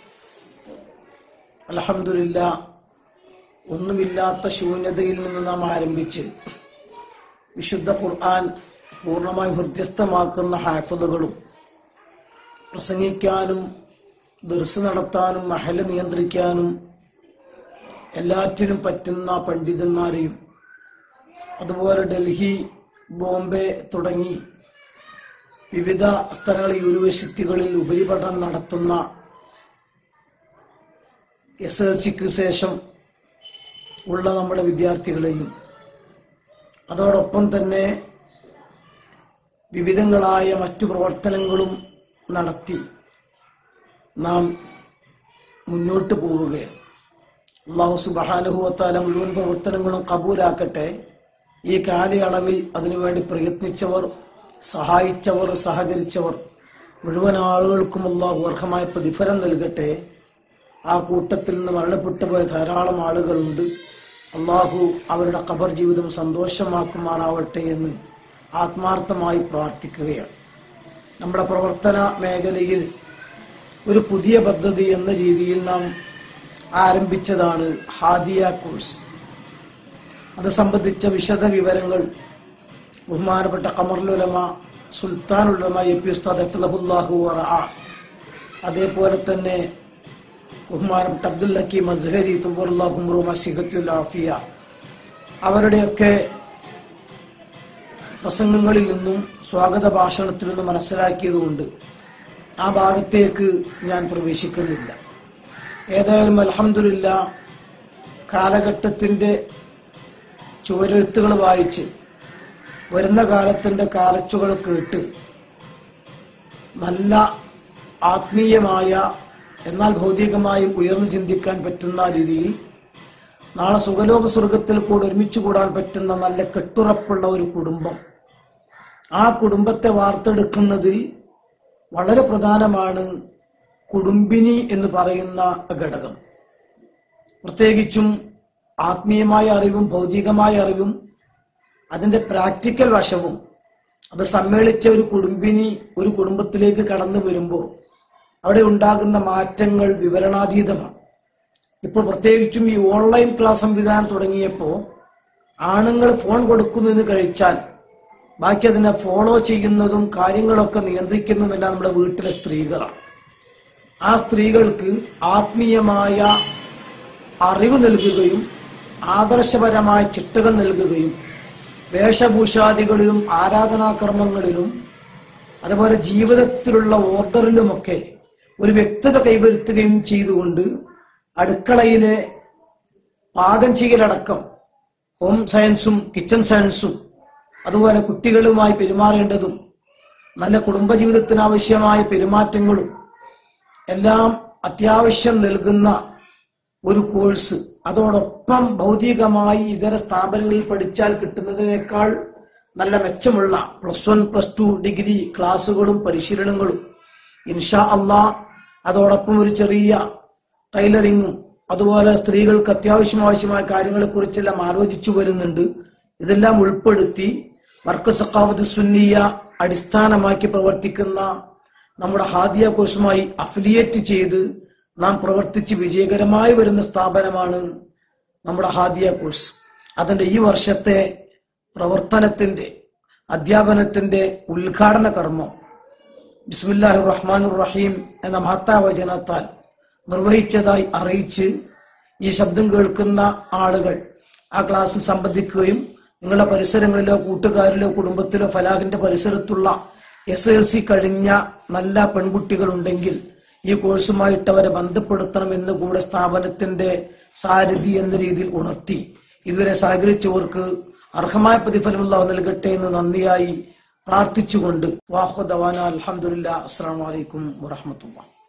അലഹമില്ല ഒന്നുമില്ലാത്ത ശൂന്യതയിൽ നിന്ന് നാം ആരംഭിച്ച് വിശുദ്ധ ഖുർആൻ പൂർണ്ണമായും ഹൃദ്യസ്ഥമാക്കുന്ന ഹാഫിളുകളും പ്രസംഗിക്കാനും ദർസ് നടത്താനും മഹല് നിയന്ത്രിക്കാനും എല്ലാറ്റിനും പറ്റുന്ന പണ്ഡിതന്മാരെയും അതുപോലെ ഡൽഹി ബോംബെ തുടങ്ങി വിവിധ സ്ഥലങ്ങളിൽ യൂണിവേഴ്സിറ്റികളിൽ ഉപരിപഠനം നടത്തുന്ന എസ് എൽ സിക്ക് ശേഷം ഉള്ള നമ്മുടെ വിദ്യാർത്ഥികളെയും അതോടൊപ്പം തന്നെ വിവിധങ്ങളായ മറ്റു പ്രവർത്തനങ്ങളും നടത്തി നാം മുന്നോട്ട് പോവുകയാണ് അള്ളാഹു സുബഹാനുഭവത്താല മുഴുവൻ പ്രവർത്തനങ്ങളും കബൂലാക്കട്ടെ ഈ കാലയളവിൽ അതിനുവേണ്ടി പ്രയത്നിച്ചവർ സഹായിച്ചവർ സഹകരിച്ചവർ മുഴുവൻ ആളുകൾക്കും അള്ളാഹു അർഹമായ പ്രതിഫലം നൽകട്ടെ ആ കൂട്ടത്തിൽ നിന്ന് മരണപ്പെട്ടു പോയ ധാരാളം ആളുകളുണ്ട് അള്ളാഹു അവരുടെ ഖബർ ജീവിതം സന്തോഷമാക്കുമാറാവട്ടെ എന്ന് ആത്മാർത്ഥമായി പ്രാർത്ഥിക്കുകയാണ് നമ്മുടെ പ്രവർത്തന മേഖലയിൽ ഒരു പുതിയ പദ്ധതി എന്ന രീതിയിൽ നാം ആരംഭിച്ചതാണ് ഹാദിയ കോഴ്സ് അത് സംബന്ധിച്ച വിശദ വിവരങ്ങൾ ബഹുമാനപ്പെട്ട കമറുലുലമ സുൽത്താനുലമ എ പി ഉസ്താദ് അഫ്ലഹുല്ലാഹു വറഅ അതേപോലെ തന്നെ ബഹുമാനപ്പെട്ട അബ്ദുൽ ഹക്കീം അസ്ഹരി തുബുറുല്ലാഹുറുമ സിഹത്തുൽ ആഫിയ അവരുടെയൊക്കെ പ്രസംഗങ്ങളിൽ നിന്നും സ്വാഗത ഭാഷണത്തിൽ നിന്നും മനസ്സിലാക്കിയതുകൊണ്ട് ആ ഭാഗത്തേക്ക് ഞാൻ പ്രവേശിക്കുന്നില്ല ഏതായാലും അലഹമില്ല കാലഘട്ടത്തിന്റെ ചുവരെഴുത്തുകൾ വായിച്ച് വരുന്ന കാലത്തിന്റെ കാലച്ചുകൾ കേട്ട് നല്ല ആത്മീയമായ എന്നാൽ ഭൗതികമായും ഉയർന്നു ചിന്തിക്കാൻ പറ്റുന്ന രീതിയിൽ നാളെ സുഖലോക സ്വർഗത്തിൽ കൂടെ ഒരുമിച്ച് കൂടാൻ പറ്റുന്ന നല്ല കെട്ടുറപ്പുള്ള ഒരു കുടുംബം ആ കുടുംബത്തെ വാർത്തെടുക്കുന്നതിൽ വളരെ പ്രധാനമാണ് കുടുംബിനി എന്ന് പറയുന്ന ഘടകം പ്രത്യേകിച്ചും ആത്മീയമായ അറിവും ഭൗതികമായ അറിവും അതിന്റെ പ്രാക്ടിക്കൽ വശവും അത് സമ്മേളിച്ച ഒരു കുടുംബിനി ഒരു കുടുംബത്തിലേക്ക് കടന്നു വരുമ്പോൾ അവിടെ ഉണ്ടാകുന്ന മാറ്റങ്ങൾ വിവരണാതീതമാണ് ഇപ്പോൾ പ്രത്യേകിച്ചും ഈ ഓൺലൈൻ ക്ലാസ് സംവിധാനം തുടങ്ങിയപ്പോൾ ആണുങ്ങൾ ഫോൺ കൊടുക്കുന്നതിന് കഴിച്ചാൽ ബാക്കി അതിനെ ഫോളോ ചെയ്യുന്നതും കാര്യങ്ങളൊക്കെ നിയന്ത്രിക്കുന്നതുമെല്ലാം നമ്മുടെ വീട്ടിലെ സ്ത്രീകളാണ് ആ സ്ത്രീകൾക്ക് ആത്മീയമായ അറിവ് നൽകുകയും ആദർശപരമായ ചിട്ടകൾ നൽകുകയും വേഷഭൂഷാദികളിലും ആരാധനാകർമ്മങ്ങളിലും അതുപോലെ ജീവിതത്തിലുള്ള ഓർഡറിലുമൊക്കെ ഒരു വ്യക്തത കൈവരുത്തുകയും ചെയ്തുകൊണ്ട് അടുക്കളയിലെ പാകം ചെയ്യലടക്കം ഹോം സയൻസും കിച്ചൺ സയൻസും അതുപോലെ കുട്ടികളുമായി പെരുമാറേണ്ടതും നല്ല കുടുംബജീവിതത്തിന് ആവശ്യമായ പെരുമാറ്റങ്ങളും എല്ലാം അത്യാവശ്യം നൽകുന്ന ഒരു കോഴ്സ് അതോടൊപ്പം ഭൗതികമായി ഇതര സ്ഥാപനങ്ങളിൽ പഠിച്ചാൽ കിട്ടുന്നതിനേക്കാൾ നല്ല മെച്ചമുള്ള plus one plus two degree ക്ലാസ്സുകളും പരിശീലനങ്ങളും ഇൻഷാ അള്ളാ അതോടൊപ്പം ഒരു ചെറിയ ടൈലറിങ്ങും അതുപോലെ സ്ത്രീകൾക്ക് അത്യാവശ്യം ആവശ്യമായ കാര്യങ്ങളെ കുറിച്ചെല്ലാം ആലോചിച്ചു വരുന്നുണ്ട് ഇതെല്ലാം ഉൾപ്പെടുത്തി വർക്ക് സക്കാവത്ത് സുന്നിയ അടിസ്ഥാനമാക്കി പ്രവർത്തിക്കുന്ന നമ്മുടെ ഹാദിയ കോഴ്സുമായി അഫിലിയേറ്റ് ചെയ്ത് നാം പ്രവർത്തിച്ച് വിജയകരമായി വരുന്ന സ്ഥാപനമാണ് നമ്മുടെ ഹാദിയ കോഴ്സ് അതിന്റെ ഈ വർഷത്തെ പ്രവർത്തനത്തിന്റെ അധ്യാപനത്തിന്റെ ഉദ്ഘാടന കർമ്മം ബിസ്മില്ലാഹി റഹ്മാൻ റഹീം എന്ന മഹത്താവചനത്താൽ നിർവഹിച്ചതായി അറിയിച്ച് ഈ ശബ്ദം കേൾക്കുന്ന ആളുകൾ ആ ക്ലാസ്സിൽ സംബന്ധിക്കുകയും നിങ്ങളുടെ പരിസരങ്ങളിലോ കൂട്ടുകാരിലോ കുടുംബത്തിലോ ഫലാഹിന്റെ പരിസരത്തുള്ള എസ് എൽ സി കഴിഞ്ഞ നല്ല പെൺകുട്ടികൾ ഉണ്ടെങ്കിൽ ഈ കോഴ്സുമായിട്ട് അവരെ ബന്ധപ്പെടുത്തണമെന്ന് കൂടെ സ്ഥാപനത്തിന്റെ സാരഥി എന്ന രീതിയിൽ ഉണർത്തി ഇതുവരെ സഹകരിച്ചവർക്ക് അർഹമായ പ്രതിഫലമുള്ള നൽകട്ടെ എന്ന് നന്ദിയായി പ്രാർത്ഥിച്ചുകൊണ്ട് വാഹുദവാന അലഹമുല്ല അസ്സാം വലൈക്കും വറഹമത്തുള്ള